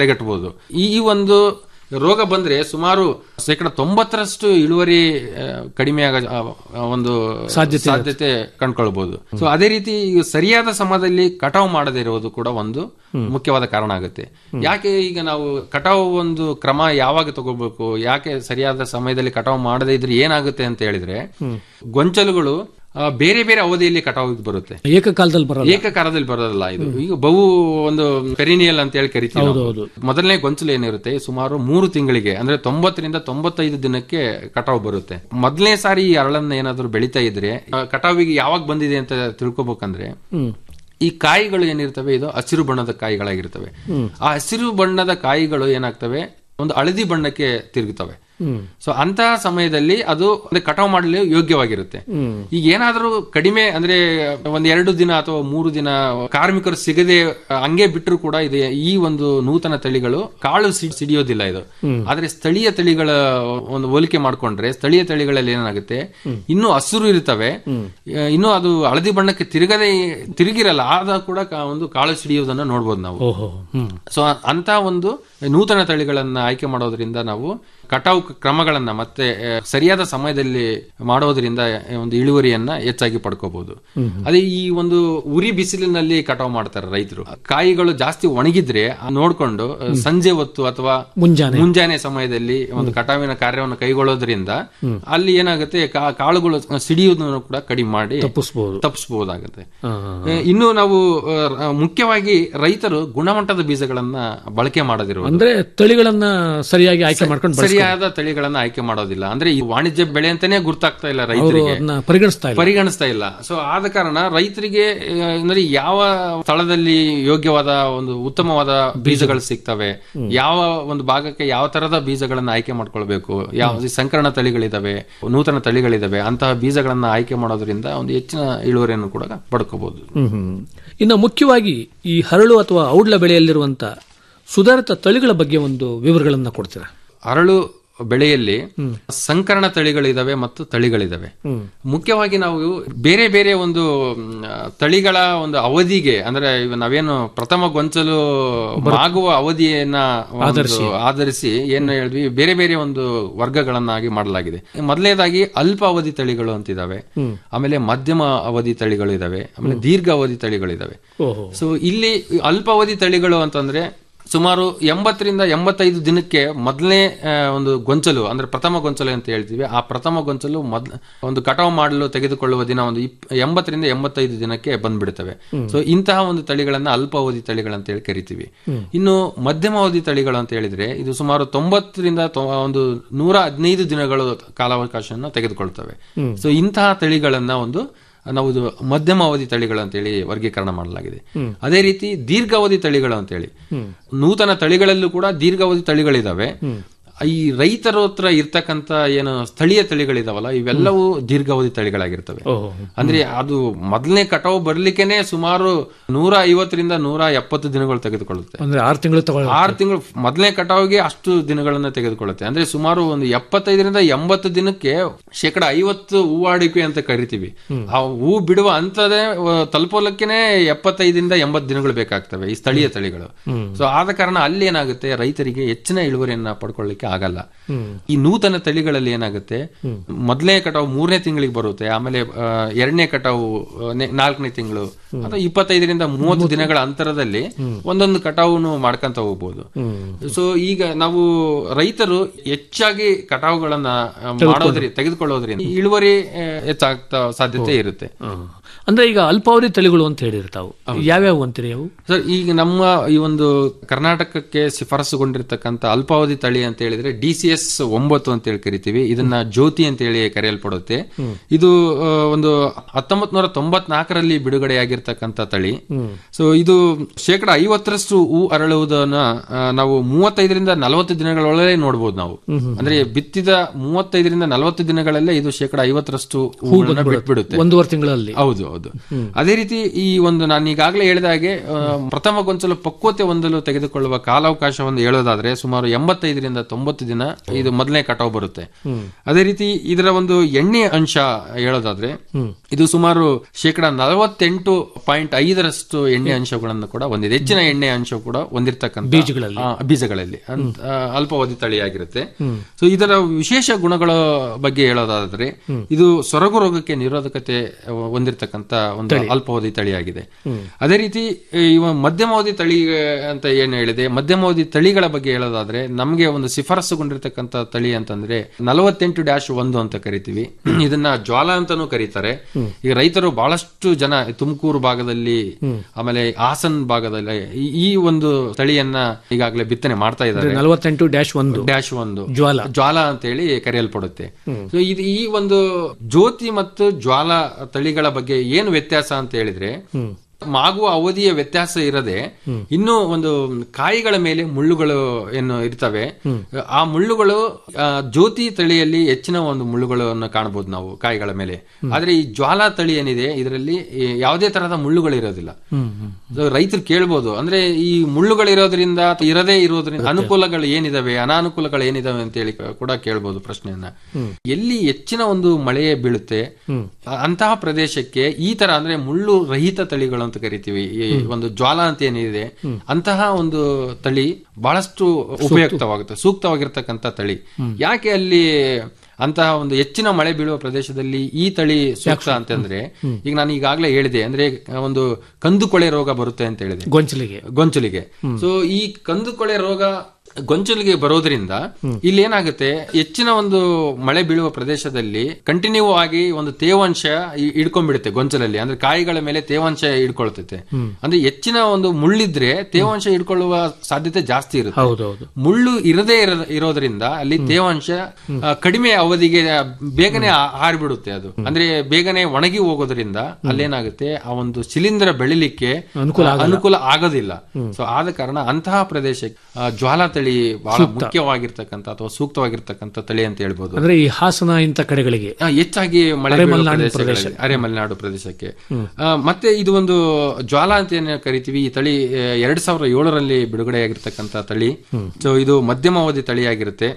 ತಡೆಗಟ್ಟಬಹುದು ಈ ಈ ಒಂದು ರೋಗ ಬಂದ್ರೆ ಸುಮಾರು ಶೇಕಡ ತೊಂಬತ್ತರಷ್ಟು ಇಳುವರಿ ಆ, ಕಡಿಮೆ ಆಗ ಆ, ಆ, ಒಂದು ಸಾಧ್ಯತೆ ಸಾಧ್ಯತೆ ಕಂಡ್ಕೊಳ್ಬಹುದು ಸೊ ಅದೇ ರೀತಿ ಈಗ ಸರಿಯಾದ ಸಮಯದಲ್ಲಿ ಕಟಾವು ಮಾಡದೇ ಇರುವುದು ಕೂಡ ಒಂದು ಮುಖ್ಯವಾದ ಕಾರಣ ಆಗುತ್ತೆ ಯಾಕೆ ಈಗ ನಾವು ಕಟಾವು ಒಂದು ಕ್ರಮ ಯಾವಾಗ ತಗೋಬೇಕು ಯಾಕೆ ಸರಿಯಾದ ಸಮಯದಲ್ಲಿ ಕಟಾವು ಮಾಡದೇ ಇದ್ರೆ ಏನಾಗುತ್ತೆ ಅಂತ ಹೇಳಿದ್ರೆ ಗೊಂಚಲುಗಳು ಆ, ಬೇರೆ ಬೇರೆ ಅವಧಿಯಲ್ಲಿ ಕಟಾವಿಗೆ ಬರುತ್ತೆ ಏಕಕಾಲದಲ್ಲಿ ಬರಲ್ಲ ಏಕಕಾಲದಲ್ಲಿ ಬರೋದಲ್ಲ ಇದು ಈಗ ಬಹು ಒಂದು ಪೆರಿನಿಯಲ್ ಅಂತ ಹೇಳಿ ಕರಿತೀವಿ ನಾವು. ಹೌದು. ಮೊದಲನೇ ಗೊಂಚಲು ಏನಿರುತ್ತೆ ಸುಮಾರು ಮೂರು ತಿಂಗಳಿಗೆ ಅಂದ್ರೆ ತೊಂಬತ್ತರಿಂದ ತೊಂಬತ್ತೈದು ದಿನಕ್ಕೆ ಕಟಾವು ಬರುತ್ತೆ ಮೊದಲನೇ ಸಾರಿ ಈ ಅರಳನ್ನ ಏನಾದ್ರು ಬೆಳಿತಾ ಇದ್ರೆ ಆ, ಕಟಾವಿಗೆ ಯಾವಾಗ ಬಂದಿದೆ ಅಂತ ತಿಳ್ಕೊಬೇಕಂದ್ರೆ ಹ್ಮ್ ಈ ಕಾಯಿಗಳು ಏನಿರ್ತವೆ ಇದು ಹಸಿರು ಬಣ್ಣದ ಕಾಯಿಗಳಾಗಿರ್ತವೆ ಆ ಹಸಿರು ಬಣ್ಣದ ಕಾಯಿಗಳು ಏನಾಗ್ತವೆ ಒಂದು ಹಳದಿ ಬಣ್ಣಕ್ಕೆ ತಿರುಗುತ್ತವೆ ಹ್ಮ್ ಸೊ ಅಂತಹ ಸಮಯದಲ್ಲಿ ಅದು ಅಂದ್ರೆ ಕಟಾವು ಮಾಡಲು ಯೋಗ್ಯವಾಗಿರುತ್ತೆ ಹ್ಮ್ ಈಗ ಏನಾದ್ರೂ ಕಡಿಮೆ ಅಂದ್ರೆ ಒಂದ್ ಎರಡು ದಿನ ಅಥವಾ ಮೂರು ದಿನ ಕಾರ್ಮಿಕರು ಸಿಗದೆ ಹಂಗೆ ಬಿಟ್ಟರು ಕೂಡ ಇದೆ ಈ ಒಂದು ನೂತನ ತಳಿಗಳು ಕಾಳು ಸಿಡ್- ಸಿಡಿಯೋದಿಲ್ಲ ಇದು ಆದ್ರೆ ಸ್ಥಳೀಯ ತಳಿಗಳ ಒಂದು ಹೋಲಿಕೆ ಮಾಡ್ಕೊಂಡ್ರೆ ಸ್ಥಳೀಯ ತಳಿಗಳಲ್ಲಿ ಏನಾಗುತ್ತೆ ಇನ್ನೂ ಹಸಿರು ಇರ್ತವೆ ಆ, ಇನ್ನೂ ಅದು ಹಳದಿ ಬಣ್ಣಕ್ಕೆ ತಿರುಗದೆ ತಿರುಗಿರಲ್ಲ ಆದ ಕೂಡ ಕಾ- ಒಂದು ಕಾಳು ಸಿಡಿಯೋದನ್ನ ನೋಡ್ಬೋದು ನಾವು ಓಹೋ ಹ್ಮ್ ಸೊ ಅಂತ ಒಂದು ನೂತನ ತಳಿಗಳನ್ನ ಆಯ್ಕೆ ಮಾಡೋದ್ರಿಂದ ನಾವು ಕಟಾವು ಕ್ರಮಗಳನ್ನ ಮತ್ತೆ ಆ, ಸರಿಯಾದ ಸಮಯದಲ್ಲಿ ಮಾಡೋದ್ರಿಂದ ಒಂದು ಇಳುವರಿಯನ್ನ ಹೆಚ್ಚಾಗಿ ಪಡ್ಕೋಬಹುದು ಅದೇ ಈ ಒಂದು ಉರಿ ಬಿಸಿಲಿನಲ್ಲಿ ಕಟಾವು ಮಾಡ್ತಾರೆ ರೈತರು ಕಾಯಿಗಳು ಜಾಸ್ತಿ ಒಣಗಿದ್ರೆ ಆ ನೋಡ್ಕೊಂಡು ಆ, ಸಂಜೆ ಹೊತ್ತು ಅಥವಾ ಮುಂಜಾನೆ ಮುಂಜಾನೆ ಸಮಯದಲ್ಲಿ ಒಂದು ಕಟಾವಿನ ಕಾರ್ಯವನ್ನು ಕೈಗೊಳ್ಳೋದ್ರಿಂದ ಅಲ್ಲಿ ಏನಾಗುತ್ತೆ ಕಾ- ಕಾಳುಗಳು ಸಿಡಿಯುವುದನ್ನು ಕೂಡ ಕಡಿಮೆ ಮಾಡಿ ತಪ್ಪಿಸ್ಬೋದು ತಪ್ಪಿಸಬಹುದಾಗುತ್ತೆ ಹಾ, ಆ, ಇನ್ನು ನಾವು ಆ, ರ- ಮುಖ್ಯವಾಗಿ ರೈತರು ಗುಣಮಟ್ಟದ ಬೀಜಗಳನ್ನ ಬಳಕೆ ಮಾಡದಿರುವುದು ಅಂದ್ರೆ ತಳಿಗಳನ್ನ ಸರಿಯಾಗಿ ಆಯ್ಕೆ ಮಾಡ್ಕೊಂಡು ಬಳಸ್ಕೊಂಡು ಸರಿಯಾದ ತಳಿಗಳನ್ನ ಆಯ್ಕೆ ಮಾಡೋದಿಲ್ಲ ಅಂದ್ರೆ ಈ ವಾಣಿಜ್ಯ ಬೆಳೆ ಅಂತಾನೆ ಗುರ್ತಾಗ್ತಾ ಇಲ್ಲ ಅವರು ರೈತರಿಗೆ ಅದನ್ನ ಪರಿಗಣಿಸ್ತಾ ಇಲ್ಲ ಪರಿಗಣಿಸ್ತಾ ಇಲ್ಲ ಸೊ ಆದ ಕಾರಣ ರೈತರಿಗೆ ಆ, ಅಂದ್ರೆ ಯಾವ ಸ್ಥಳದಲ್ಲಿ ಯೋಗ್ಯವಾದ ಒಂದು ಉತ್ತಮವಾದ ಬೀಜಗಳು ಸಿಗ್ತವೆ ಯಾವ ಒಂದು ಭಾಗಕ್ಕೆ ಯಾವ ತರದ ಬೀಜಗಳನ್ನ ಆಯ್ಕೆ ಮಾಡ್ಕೊಳ್ಬೇಕು ಯಾವ ಸಂಕರಣ ತಳಿಗಳಿದಾವೆ ನೂತನ ತಳಿಗಳಿದಾವೆ ಅಂತಹ ಬೀಜಗಳನ್ನ ಆಯ್ಕೆ ಮಾಡೋದ್ರಿಂದ ಒಂದು ಹೆಚ್ಚಿನ ಇಳುವರಿಯನ್ನು ಕೂಡ ಪಡ್ಕೋಬಹುದು ಹ್ಮ್ ಹ್ಮ್. ಇನ್ನು ಮುಖ್ಯವಾಗಿ ಈ ಹರಳು ಅಥವಾ ಔಡ್ಲ ಬೆಳೆಯಲ್ಲಿರುವಂತ ಸುಧಾರಿತ ತಳಿಗಳ ಬಗ್ಗೆ ಒಂದು ವಿವರಗಳನ್ನ ಕೊಡ್ತೀರಾ ಅರಳು ಬೆಳೆಯಲ್ಲಿ ಸಂಕರಣ ತಳಿಗಳಿದಾವೆ ಮತ್ತು ತಳಿಗಳಿದಾವೆ ಹ್ಮ್. ಮುಖ್ಯವಾಗಿ ನಾವು ಬೇರೆ ಬೇರೆ ಒಂದು ಮ್, ತಳಿಗಳ ಒಂದು ಅವಧಿಗೆ ಅಂದ್ರೆ ಇವ ನಾವೇನು ಪ್ರಥಮ ಗೊಂಚಲು ಆಗುವ ಅವಧಿಯನ್ನ ಒಂದು ಆಧರಿಸಿ ಏನ್ ಹೇಳಿದ್ವಿ ಬೇರೆ ಬೇರೆ ಒಂದು ವರ್ಗಗಳನ್ನಾಗಿ ಮಾಡಲಾಗಿದೆ ಮೊದಲನೇದಾಗಿ ಅಲ್ಪ ಅವಧಿ ತಳಿಗಳು ಅಂತಿದಾವೆ ಆಮೇಲೆ ಮಧ್ಯಮ ಅವಧಿ ತಳಿಗಳು ಇದಾವೆ ಆಮೇಲೆ ದೀರ್ಘ ಅವಧಿ ತಳಿಗಳಿದಾವೆ ಓಹೋ ಸೊ ಇಲ್ಲಿ ಅಲ್ಪಾವಧಿ ತಳಿಗಳು ಅಂತಂದ್ರೆ ಸುಮಾರು ಎಂಬತ್ತರಿಂದ ಎಂಬತ್ತೈದು ದಿನಕ್ಕೆ ಮೊದಲನೇ ಆ, ಒಂದು ಗೊಂಚಲು ಅಂದ್ರೆ ಪ್ರಥಮ ಗೊಂಚಲು ಅಂತ ಹೇಳ್ತೀವಿ ಆ ಪ್ರಥಮ ಗೊಂಚಲು ಮೊದ್ ಒಂದು ಕಟಾವು ಮಾಡಲು ತೆಗೆದುಕೊಳ್ಳುವ ದಿನ ಒಂದು ಇಪ್ ಎಂಬತ್ತರಿಂದ ಎಂಬತ್ತೈದು ದಿನಕ್ಕೆ ಬಂದ್ಬಿಡ್ತವೆ ಸೊ ಇಂತಹ ಒಂದು ತಳಿಗಳನ್ನ ಅಲ್ಪಾವಧಿ ತಳಿಗಳಂತ ಹೇಳಿ ಕರಿತೀವಿ ಇನ್ನು ಮಧ್ಯಮಾವಧಿ ತಳಿಗಳು ಅಂತ ಹೇಳಿದ್ರೆ ಇದು ಸುಮಾರು ತೊಂಬತ್ತರಿಂದ ತೊ- ಒಂದು ನೂರ ಹದಿನೈದು ದಿನಗಳು ಕಾಲಾವಕಾಶವನ್ನು ತೆಗೆದುಕೊಳ್ತವೆ ಸೊ ಇಂತಹ ತಳಿಗಳನ್ನ ಒಂದು ನಾವು ಇದು ಮಧ್ಯಮ ಅವಧಿ ತಳಿಗಳು ಅಂತೇಳಿ ವರ್ಗೀಕರಣ ಮಾಡಲಾಗಿದೆ ಅದೇ ರೀತಿ ದೀರ್ಘಾವಧಿ ತಳಿಗಳು ಅಂತೇಳಿ ನೂತನ ತಳಿಗಳಲ್ಲೂ ಕೂಡ ದೀರ್ಘಾವಧಿ ತಳಿಗಳಿದಾವೆ ಈ ರೈತರ ಹತ್ರ ಇರ್ತಕ್ಕಂತ ಏನು ಸ್ಥಳೀಯ ತಳಿಗಳಿದಾವಲ್ಲ ಇವೆಲ್ಲವೂ ದೀರ್ಘಾವಧಿ ತಳಿಗಳಾಗಿರ್ತವೆ ಓಹೋ ಅಂದ್ರೆ ಅದು ಮೊದಲನೇ ಕಟಾವು ಬರ್ಲಿಕ್ಕೆನೆ ಸುಮಾರು ನೂರ ಐವತ್ತರಿಂದ ನೂರ ಎಪ್ಪತ್ತು ದಿನಗಳು ತೆಗೆದುಕೊಳ್ಳುತ್ತೆ ಅಂದ್ರೆ ಆರು ತಿಂಗಳು ತಗೊಳ್ಳ ಆರು ತಿಂಗಳು ಮೊದಲನೇ ಕಟಾವಿಗೆ ಅಷ್ಟು ದಿನಗಳನ್ನ ತೆಗೆದುಕೊಳ್ಳುತ್ತೆ ಅಂದ್ರೆ ಸುಮಾರು ಒಂದು ಎಪ್ಪತ್ತೈದರಿಂದ ಎಂಬತ್ತು ದಿನಕ್ಕೆ ಶೇಕಡ ಐವತ್ತು ಹೂವಾಡಿಕೆ ಅಂತ ಕರಿತೀವಿ ಆ ಹೂ ಬಿಡುವ ಹಂತದೇ ಆ, ತಲುಪೋಲಕ್ಕೇನೆ ಎಪ್ಪತ್ತೈದರಿಂದ ಎಂಬತ್ತು ದಿನಗಳು ಬೇಕಾಗ್ತವೆ ಈ ಸ್ಥಳೀಯ ತಳಿಗಳು ಸೊ ಆದ ಕಾರಣ ಅಲ್ಲಿ ಏನಾಗುತ್ತೆ ರೈತರಿಗೆ ಹೆಚ್ಚಿನ ಇಳುವರಿಯನ್ನ ಪಡ್ಕೊಳ್ಳಿಕ್ಕೆ ಆಗಲ್ಲ ಈ ನೂತನ ತಳಿಗಳಲ್ಲಿ ಏನಾಗುತ್ತೆ ಮೊದಲನೇ ಕಟಾವು ಮೂರನೇ ತಿಂಗಳಿಗೆ ಬರುತ್ತೆ ಆಮೇಲೆ ಆ, ಎರಡನೇ ಕಟಾವು ಆ, ನೆ- ನಾಲ್ಕನೇ ತಿಂಗಳು ಅಥವಾ ಇಪ್ಪತ್ತೈದರಿಂದ ಮೂವತ್ತು ದಿನಗಳ ಅಂತರದಲ್ಲಿ ಒಂದೊಂದು ಕಟಾವುನು ಮಾಡ್ಕೊಂತ ಹೋಗ್ಬೋದು ಸೊ ಈಗ ನಾವು ರೈತರು ಹೆಚ್ಚಾಗಿ ಕಟಾವುಗಳನ್ನ ಆ, ಮಾಡೋದ್ರಿ ತೆಗೆದುಕೊಳ್ಳೋದ್ರಿಂದ ಇಳುವರಿ ಆ, ಹೆಚ್ಚಾಗ್ತಾ ಸಾಧ್ಯತೆ ಇರುತ್ತೆ ಅಂದ್ರೆ ಈಗ ಅಲ್ಪಾವಧಿ ತಳಿಗಳು ಅಂತ ಹೇಳಿರ್ತಾವು ಯಾವ್ಯಾವು ಅಂತೀರಿ ಅವು ಸರ್ ಈಗ ನಮ್ಮ ಈ ಒಂದು ಕರ್ನಾಟಕಕ್ಕೆ ಶಿಫಾರಸುಗೊಂಡಿರ್ತಕ್ಕಂಥ ಅಲ್ಪಾವಧಿ ತಳಿ ಅಂತ ಹೇಳಿದ್ರೆ ಡಿ ಸಿ ಎಸ್ ಒಂಬತ್ತು ಅಂತ ಹೇಳಿ ಕರಿತೀವಿ ಇದನ್ನ ಜ್ಯೋತಿ ಅಂತ ಹೇಳಿ ಕರೆಯಲ್ಪಡುತ್ತೆ ಇದು ಆ, ಒಂದು ಹತ್ತೊಂಬತ್ ನೂರ ತೊಂಬತ್ನಾಲ್ಕರಲ್ಲಿ ಬಿಡುಗಡೆಯಾಗಿರ್ತಕ್ಕಂಥ ತಳಿ ಸೊ ಇದು ಶೇಕಡ ಐವತ್ತರಷ್ಟು ಹೂ ಅರಳುವುದನ್ನ ಆ, ನಾವು ಮೂವತ್ತೈದರಿಂದ ನಲವತ್ತು ದಿನಗಳೊಳಗೆ ನೋಡಬಹುದು ನಾವು ಅಂದ್ರೆ ಬಿತ್ತಿದ ಮೂವತ್ತೈದರಿಂದ ನಲವತ್ತು ದಿನಗಳಲ್ಲೇ ಇದು ಶೇಕಡ ಐವತ್ತರಷ್ಟು ಹೂಗಳನ್ನ ಬಿಟ್ಬಿಡುತ್ತೆ ಒಂದೂವರೆ ತಿಂಗಳಲ್ಲಿ ಹೌದು ಹೌದು ಹೇಳ್ಬೋದು ಅದೇ ರೀತಿ ಈ ಒಂದು ನಾನು ಈಗಾಗಲೇ ಹೇಳಿದ ಹಾಗೆ ಆ, ಪ್ರಥಮ ಗೊಂಚಲು ಪಕ್ವತೆ ಹೊಂದಲು ತೆಗೆದುಕೊಳ್ಳುವ ಕಾಲಾವಕಾಶವನ್ನು ಹೇಳೋದಾದ್ರೆ ಸುಮಾರು ಎಂಬತ್ತೈದರಿಂದ ತೊಂಬತ್ತು ದಿನ ಇದು ಮೊದಲನೇ ಕಟಾವು ಬರುತ್ತೆ ಅದೇ ರೀತಿ ಇದರ ಒಂದು ಎಣ್ಣೆ ಅಂಶ ಹೇಳೋದಾದ್ರೆ ಇದು ಸುಮಾರು ಶೇಕಡ ನಲವತ್ತೆಂಟು ಪಾಯಿಂಟ್ ಐದರಷ್ಟು ಎಣ್ಣೆ ಅಂಶಗಳನ್ನು ಕೂಡ ಹೊಂದಿದೆ ಹೆಚ್ಚಿನ ಎಣ್ಣೆ ಅಂಶ ಕೂಡ ಹೊಂದಿರತಕ್ಕಂಥ ಬೀಜಗಳಲ್ಲಿ. ಆ, ಬೀಜಗಳಲ್ಲಿ ಅಂತ, ಆ, ಅಲ್ಪಾವಧಿ ತಳಿಯಾಗಿರುತ್ತೆ ಸೊ ಇದರ ವಿಶೇಷ ಗುಣಗಳ ಬಗ್ಗೆ ಹೇಳೋದಾದ್ರೆ ಇದು ಸೊರಗು ರೋಗಕ್ಕೆ ನಿರೋಧಕತೆ ಹೊಂದಿರತಕ್ಕಂತ ಒಂದು ಅಲ್ಪಾವಧಿ ತಳಿಯಾಗಿದೆ ಅದೇ ರೀತಿ ಇವ ಮಧ್ಯಮಾವಧಿ ತಳಿ ಅಂತ ಏನು ಹೇಳಿದೆ ಮಧ್ಯಮಾವಧಿ ತಳಿಗಳ ಬಗ್ಗೆ ಹೇಳೋದಾದ್ರೆ ನಮಗೆ ಒಂದು ಶಿಫಾರಸುಗೊಂಡಿರ್ತಕ್ಕಂಥ ತಳಿ ಅಂತಂದ್ರೆ ನಲವತ್ತೆಂಟು ಡ್ಯಾಶ್ ಒಂದು ಅಂತ ಕರಿತೀವಿ ಇದನ್ನ ಜ್ವಾಲ ಅಂತಾನೂ ಕರೀತಾರೆ ಈಗ ರೈತರು ಬಹಳಷ್ಟು ಜನ ತುಮಕೂರು ಭಾಗದಲ್ಲಿ ಆಮೇಲೆ ಹಾಸನ್ ಭಾಗದಲ್ಲಿ ಈ- ಈ ಒಂದು ತಳಿಯನ್ನ ಈಗಾಗಲೇ ಬಿತ್ತನೆ ಮಾಡ್ತಾ ಇದ್ದಾರೆ ನಲವತ್ತೆಂಟು ಡ್ಯಾಶ್ ಒಂದು ಡ್ಯಾಶ್ ಒಂದು ಜ್ವಾಲ ಜ್ವಾಲ ಅಂತ ಹೇಳಿ ಕರೆಯಲ್ಪಡುತ್ತೆ ಸೊ ಇದು ಈ ಒಂದು ಜ್ಯೋತಿ ಮತ್ತು ಜ್ವಾಲ ತಳಿಗಳ ಬಗ್ಗೆ ಏನು ವ್ಯತ್ಯಾಸ ಅಂತ ಹೇಳಿದ್ರೆ ಮಾಗುವ ಅವಧಿಯ ವ್ಯತ್ಯಾಸ ಇರದೆ ಇನ್ನು ಒಂದು ಕಾಯಿಗಳ ಮೇಲೆ ಮುಳ್ಳುಗಳು ಏನು ಇರ್ತವೆ ಆ ಮುಳ್ಳುಗಳು ಆ, ಜ್ಯೋತಿ ತಳಿಯಲ್ಲಿ ಹೆಚ್ಚಿನ ಒಂದು ಮುಳ್ಳುಗಳನ್ನು ಕಾಣಬಹುದು ನಾವು ಕಾಯಿಗಳ ಮೇಲೆ ಆದ್ರೆ ಈ ಜ್ವಾಲ ತಳಿ ಏನಿದೆ ಇದರಲ್ಲಿ ಈ ಯಾವುದೇ ತರಹದ ಮುಳ್ಳುಗಳು ಇರೋದಿಲ್ಲ So, ರೈತರು ಕೇಳ್ಬೋದು ಅಂದ್ರೆ ಈ ಮುಳ್ಳುಗಳಿರೋದ್ರಿಂದ ಅಥವಾ ಇರದೇ ಇರೋದ್ರಿಂದ ಅನುಕೂಲಗಳು ಏನಿದಾವೆ ಅನಾನುಕೂಲಗಳು ಏನಿದಾವೆ ಅಂತ ಹೇಳಿ ಕೂಡ ಕೇಳ್ಬೋದು ಪ್ರಶ್ನೆಯನ್ನ ಎಲ್ಲಿ ಹೆಚ್ಚಿನ ಒಂದು ಮಳೆ ಬೀಳುತ್ತೆ ಅ- ಅಂತಹ ಪ್ರದೇಶಕ್ಕೆ ಈ ತರ ಅಂದ್ರೆ ಮುಳ್ಳು ರಹಿತ ತಳಿಗಳು ಅಂತ ಕರಿತೀವಿ ಈ ಒಂದು ಜ್ವಾಲ ಅಂತ ಏನಿದೆ ಅಂತಹ ಒಂದು ತಳಿ ಬಹಳಷ್ಟು ಉಪಯುಕ್ತವಾಗುತ್ತೆ ಸೂಕ್ತವಾಗಿರ್ತಕ್ಕಂಥ ತಳಿ ಯಾಕೆ ಅಲ್ಲಿ ಅಂತಹ ಒಂದು ಹೆಚ್ಚಿನ ಮಳೆ ಬೀಳುವ ಪ್ರದೇಶದಲ್ಲಿ ಈ ತಳಿ ಸೂಕ್ತ ಅಂತಂದ್ರೆ ಈಗ ನಾನು ಈಗಾಗಲೇ ಹೇಳಿದೆ ಅಂದ್ರೆ ಒಂದು ಕಂದುಕೊಳೆ ರೋಗ ಬರುತ್ತೆ ಅಂತ ಹೇಳಿದೆ ಗೊಂಚಲಿಗೆ ಗೊಂಚಲಿಗೆ ಸೊ ಈ ಕಂದುಕೊಳೆ ರೋಗ ಗೊಂಚಲಿಗೆ ಬರೋದ್ರಿಂದ ಇಲ್ಲಿ ಏನಾಗುತ್ತೆ ಹೆಚ್ಚಿನ ಒಂದು ಮಳೆ ಬೀಳುವ ಪ್ರದೇಶದಲ್ಲಿ ಕಂಟಿನ್ಯೂ ಆಗಿ ಒಂದು ತೇವಾಂಶ ಇ- ಹಿಡ್ಕೊಂಡ್ಬಿಡುತ್ತೆ ಗೊಂಚಲಲ್ಲಿ ಅಂದ್ರೆ ಕಾಯಿಗಳ ಮೇಲೆ ತೇವಾಂಶ ಹಿಡ್ಕೊಳ್ತೈತೆ ಅಂದ್ರೆ ಹೆಚ್ಚಿನ ಒಂದು ಮುಳ್ಳಿದ್ರೆ ತೇವಾಂಶ ಹಿಡ್ಕೊಳ್ಳುವ ಸಾಧ್ಯತೆ ಜಾಸ್ತಿ ಇರುತ್ತೆ ಹೌದೌದು ಮುಳ್ಳು ಇರದೇ ಇರ- ಇರೋದ್ರಿಂದ ಅಲ್ಲಿ ತೇವಾಂಶ ಆ, ಕಡಿಮೆ ಅವಧಿಗೆ ಬೇಗನೆ ಆ- ಹಾರಿಬಿಡುತ್ತೆ ಅದು ಅಂದ್ರೆ ಬೇಗನೆ ಒಣಗಿ ಹೋಗೋದ್ರಿಂದ ಅಲ್ಲೇನಾಗುತ್ತೆ ಆ ಒಂದು ಶಿಲೀಂಧ್ರ ಬೆಳಿಲಿಕ್ಕೆ ಅನುಕೂಲ ಆ, ಅನುಕೂಲ ಆಗೋದಿಲ್ಲ ಸೊ ಆದ ಕಾರಣ ಅಂತಹ ಪ್ರದೇಶಕ್ಕೆ ಆ, ಜ್ವಾಲ ತಳಿ ಬಹಳ ಮುಖ್ಯವಾಗಿರ್ತಕ್ಕಂಥ ಅಥವಾ ಸೂಕ್ತವಾಗಿರ್ತಕ್ಕಂಥ ತಳಿ ಅಂತ ಹೇಳ್ಬೋದು ಅಂದ್ರೆ ಈ ಹಾಸನ ಇಂಥ ಕಡೆಗಳಿಗೆ ಆ, ಹೆಚ್ಚಾಗಿ ಮಳೆ ಅರೆ ಬೀಳುವ ಮಲೆನಾಡಿನ ಪ್ರದೇಶಗಳಲ್ಲಿ, ಅರೆ ಮಲೆನಾಡು ಪ್ರದೇಶಕ್ಕೆ ಆ, ಮತ್ತೆ ಇದು ಒಂದು ಜ್ವಾಲ ಅಂತ ಏನ್ ಕರಿತೀವಿ ಈ ತಳಿ ಆ, ಎರಡ್ ಸಾವಿರದ ಏಳರಲ್ಲಿ ಬಿಡುಗಡೆಯಾಗಿರ್ತಕ್ಕಂಥ ತಳಿ ಸೊ ಇದು ಮಧ್ಯಮಾವಧಿ ತಳಿಯಾಗಿರುತ್ತೆ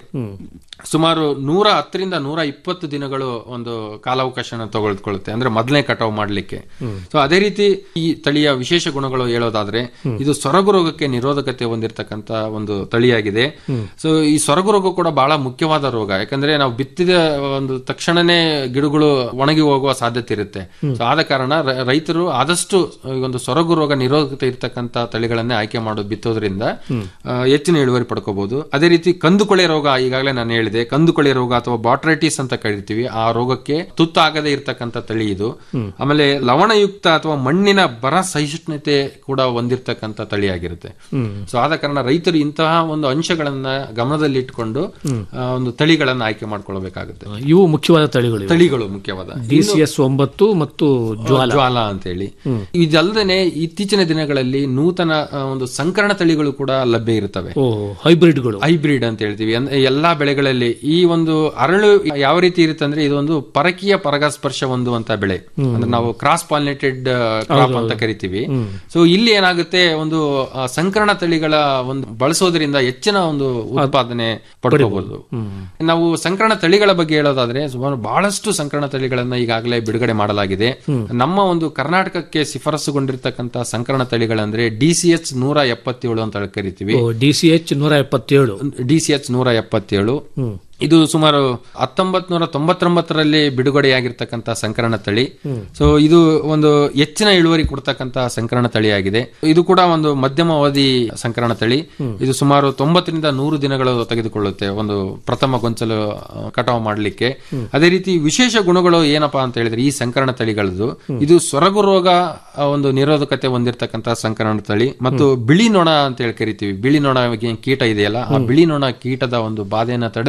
ಸುಮಾರು ನೂರ ಹತ್ತರಿಂದ ನೂರ ಇಪ್ಪತ್ತು ದಿನಗಳು ಒಂದು ಕಾಲಾವಕಾಶನ ತಗೊಳ್ಕೊಳ್ಳುತ್ತೆ ಅಂದ್ರೆ ಮೊದಲನೇ ಕಟಾವು ಮಾಡ್ಲಿಕ್ಕೆ ಸೊ ಅದೇ ರೀತಿ ಈ ತಳಿಯ ವಿಶೇಷ ಗುಣಗಳು ಹೇಳೋದಾದ್ರೆ ಇದು ಸೊರಗು ರೋಗಕ್ಕೆ ನಿರೋಧಕತೆ ಹೊಂದಿರತಕ್ಕಂತ ಒಂದು ತಳಿಯಾಗಿದೆ ಸೊ ಈ ಸೊರಗು ರೋಗ ಕೂಡ ಬಹಳ ಮುಖ್ಯವಾದ ರೋಗ ಯಾಕಂದ್ರೆ ನಾವು ಬಿತ್ತಿದ ಒಂದು ತಕ್ಷಣನೇ ಗಿಡಗಳು ಒಣಗಿ ಹೋಗುವ ಸಾಧ್ಯತೆ ಇರುತ್ತೆ ಸೊ ಆದ ಕಾರಣ ರ- ರೈತರು ಆದಷ್ಟು ಈ ಒಂದು ಸೊರಗು ರೋಗ ನಿರೋಧಕತೆ ಇರತಕ್ಕಂತ ತಳಿಗಳನ್ನೇ ಆಯ್ಕೆ ಮಾಡೋದು ಬಿತ್ತೋದ್ರಿಂದ ಆ, ಹೆಚ್ಚಿನ ಇಳುವರಿ ಪಡ್ಕೋಬಹುದು ಅದೇ ರೀತಿ ಕಂದುಕೊಳೆ ರೋಗ ಈಗಾಗಲೇ ನಾನು ಹೇಳಿದೆ ಕಂದುಕೊಳೆ ರೋಗ ಅಥವಾ ಬಾಟ್ರೈಟಿಸ್ ಅಂತ ಕರಿತೀವಿ ಆ ರೋಗಕ್ಕೆ ತುತ್ತಾಗದೇ ಇರತಕ್ಕಂತ ತಳಿ ಇದು ಆಮೇಲೆ ಲವಣಯುಕ್ತ ಅಥವಾ ಮಣ್ಣಿನ ಬರ ಸಹಿಷ್ಣುತೆ ಕೂಡ ಹೊಂದಿರತಕ್ಕಂತ ತಳಿಯಾಗಿರುತ್ತೆ ಸೊ ಆದ ಕಾರಣ ರೈತರು ಇಂತಹ ಒಂದು ಅಂಶಗಳನ್ನ ಗಮನದಲ್ಲಿಟ್ಟುಕೊಂಡು ಆ, ಒಂದು ತಳಿಗಳನ್ನ ಆಯ್ಕೆ ಮಾಡ್ಕೊಳ್ಬೇಕಾಗುತ್ತೆ ಇವು ಮುಖ್ಯವಾದ ತಳಿಗಳು ಇವು. ತಳಿಗಳು ಮುಖ್ಯವಾದ ಡಿ ಸಿ ಎಸ್ ಒಂಬತ್ತು ಮತ್ತು ಜ್ವಾಲ ಜ್ವಾಲ ಅಂತ ಹೇಳಿ ಇದಲ್ಲದೆ ಇತ್ತೀಚಿನ ದಿನಗಳಲ್ಲಿ ನೂತನ ಆ, ಒಂದು ಸಂಕರಣ ತಳಿಗಳು ಕೂಡ ಲಭ್ಯ ಇರುತ್ತವೆ ಓ ಹೈಬ್ರಿಡ್ಗಳು ಹೈಬ್ರಿಡ್ ಅಂತ ಹೇಳ್ತೀವಿ ಅಂದ್ರೆ ಎಲ್ಲಾ ಬೆಳೆಗಳಲ್ಲಿ ಈ ಒಂದು ಅರಳು ಯಾವ ರೀತಿ ಇರುತ್ತೆ ಅಂದ್ರೆ ಇದೊಂದು ಪರಕೀಯ ಪರಾಗಸ್ಪರ್ಶ ಹೊಂದುವಂತ ಬೆಳೆ ಅಂದ್ರೆ ನಾವು ಕ್ರಾಸ್ ಪಾಲಿನೇಟೆಡ್ ಕ್ರಾಪ್ ಅಂತ ಕರಿತೀವಿ ಸೊ ಇಲ್ಲಿ ಏನಾಗುತ್ತೆ ಒಂದು ಆ, ಸಂಕರಣ ತಳಿಗಳ ಒಂದು ಬಳಸೋದ್ರಿಂದ ಹೆಚ್ಚಿನ ಒಂದು ಉತ್ಪಾದನೆ ಪಡ್ಕೋಬಹುದು ನಾವು ಸಂಕರಣ ತಳಿಗಳ ಬಗ್ಗೆ ಹೇಳೋದಾದ್ರೆ ಸುಮಾರು ಬಹಳಷ್ಟು ಸಂಕರಣ ತಳಿಗಳನ್ನ ಈಗಾಗಲೇ ಬಿಡುಗಡೆ ಮಾಡಲಾಗಿದೆ ನಮ್ಮ ಒಂದು ಕರ್ನಾಟಕಕ್ಕೆ ಶಿಫಾರಸುಗೊಂಡಿರ್ತಕ್ಕಂಥ ಸಂಕರಣ ತಳಿಗಳಂದ್ರೆ ಡಿ ಸಿ ಎಚ್ ನೂರ ಎಪ್ಪತ್ತೇಳು ಅಂತ ಕರಿತೀವಿ ಡಿ ಸಿ ಎಚ್ ನೂರ ಎಪ್ಪತ್ತೇಳು ಡಿ ಸಿ ಎಚ್ ನೂರ ಎಪ್ಪತ್ತೇಳು ಇದು ಸುಮಾರು ಹತ್ತೊಂಬತ್ ನೂರ ತೊಂಬತ್ತೊಂಬತ್ತರಲ್ಲಿ ಬಿಡುಗಡೆಯಾಗಿರ್ತಕ್ಕಂಥ ಸಂಕರಣ ತಳಿ ಸೊ ಇದು ಒಂದು ಹೆಚ್ಚಿನ ಇಳುವರಿ ಕೊಡ್ತಕ್ಕಂಥ ಸಂಕರಣ ತಳಿಯಾಗಿದೆ ಇದು ಕೂಡ ಒಂದು ಮಧ್ಯಮ ಅವಧಿ ಸಂಕರಣ ತಳಿ ಇದು ಸುಮಾರು ತೊಂಬತ್ತರಿಂದ ನೂರು ದಿನಗಳು ತೆಗೆದುಕೊಳ್ಳುತ್ತೆ ಒಂದು ಪ್ರಥಮ ಗೊಂಚಲು ಆ, ಕಟಾವು ಮಾಡಲಿಕ್ಕೆ ಅದೇ ರೀತಿ ವಿಶೇಷ ಗುಣಗಳು ಏನಪ್ಪಾ ಅಂತ ಹೇಳಿದ್ರೆ ಈ ಸಂಕರಣ ತಳಿಗಳದ್ದು ಇದು ಸೊರಗು ರೋಗ ಆ, ಒಂದು ನಿರೋಧಕತೆ ಹೊಂದಿರತಕ್ಕಂತ ಸಂಕರಣ ತಳಿ ಮತ್ತು ಬಿಳಿ ನೊಣ ಅಂತ ಹೇಳಿ ಕರಿತೀವಿ ಬಿಳಿ ನೊಣ ಏನ್ ಕೀಟ ಇದೆಯಲ್ಲ ಆ ಬಿಳಿ ನೊಣ ಕೀಟದ ಒಂದು ಬಾಧೆಯನ್ನ ತಡೆದುಕೊಳ್ಳುವ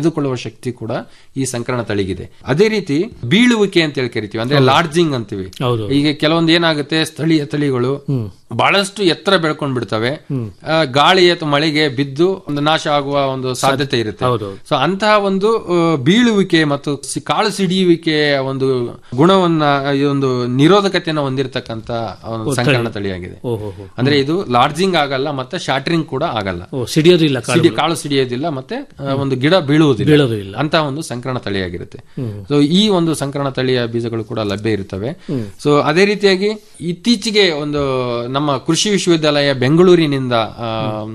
ಶಕ್ತಿ ಕೂಡ ಈ ಸಂಕರಣ ತಳಿಗಿದೆ ಅದೇ ರೀತಿ ಬೀಳುವಿಕೆ ಅಂತ ಹೇಳಿ ಕರಿತೀವಿ ಅಂದ್ರೆ ಲಾಡ್ಜಿಂಗ್ ಅಂತೀವಿ ಹೌದು ಈಗ ಕೆಲವೊಂದು ಏನಾಗುತ್ತೆ ಸ್ಥಳೀಯ ತಳಿಗಳು ಬಹಳಷ್ಟು ಎತ್ತರ ಬೆಳ್ಕೊಂಡ್ ಬಿಡ್ತವೆ ಆ, ಗಾಳಿ ಅಥವಾ ಮಳೆಗೆ ಬಿದ್ದು ಒಂದು ನಾಶ ಆಗುವ ಒಂದು ಸಾಧ್ಯತೆ ಇರುತ್ತೆ ಹೌದು ಸೊ ಅಂತಹ ಒಂದು ಆ, ಬೀಳುವಿಕೆ ಮತ್ತು ಸಿ- ಕಾಳು ಸಿಡಿಯುವಿಕೆಯ ಒಂದು ಗುಣವನ್ನ ಈ ಒಂದು ನಿರೋಧಕತೆಯನ್ನು ಹೊಂದಿರತಕ್ಕಂತ ಒಂದು ಸಂಕರಣ ತಳಿಯಾಗಿದೆ ಓಹೋ ಹೋ ಅಂದ್ರೆ ಇದು ಲಾರ್ಜಿಂಗ್ ಆಗಲ್ಲ ಮತ್ತೆ ಶಾಟ್ರಿಂಗ್ ಕೂಡ ಆಗಲ್ಲ ಓ ಸಿಡಿಯೋದು ಇಲ್ಲ ಕಾಳು ಸಿಡಿ ಕಾಳು ಸಿಡಿಯೋದಿಲ್ಲ ಮತ್ತೆ ಆ, ಒಂದು ಗಿಡ ಬೀಳುವುದಿಲ್ಲ ಬೀಳೋದು ಇಲ್ಲ ಅಂತ ಒಂದು ಸಂಕರಣ ತಳಿಯಾಗಿರುತ್ತೆ ಸೊ ಈ ಒಂದು ಸಂಕರಣ ತಳಿಯ ಬೀಜಗಳು ಕೂಡ ಲಭ್ಯ ಇರುತ್ತವೆ ಸೊ ಅದೇ ರೀತಿಯಾಗಿ ಇತ್ತೀಚೆಗೆ ಒಂದು ನಮ್ಮ ಕೃಷಿ ವಿಶ್ವವಿದ್ಯಾಲಯ ಬೆಂಗಳೂರಿನಿಂದ ಆ,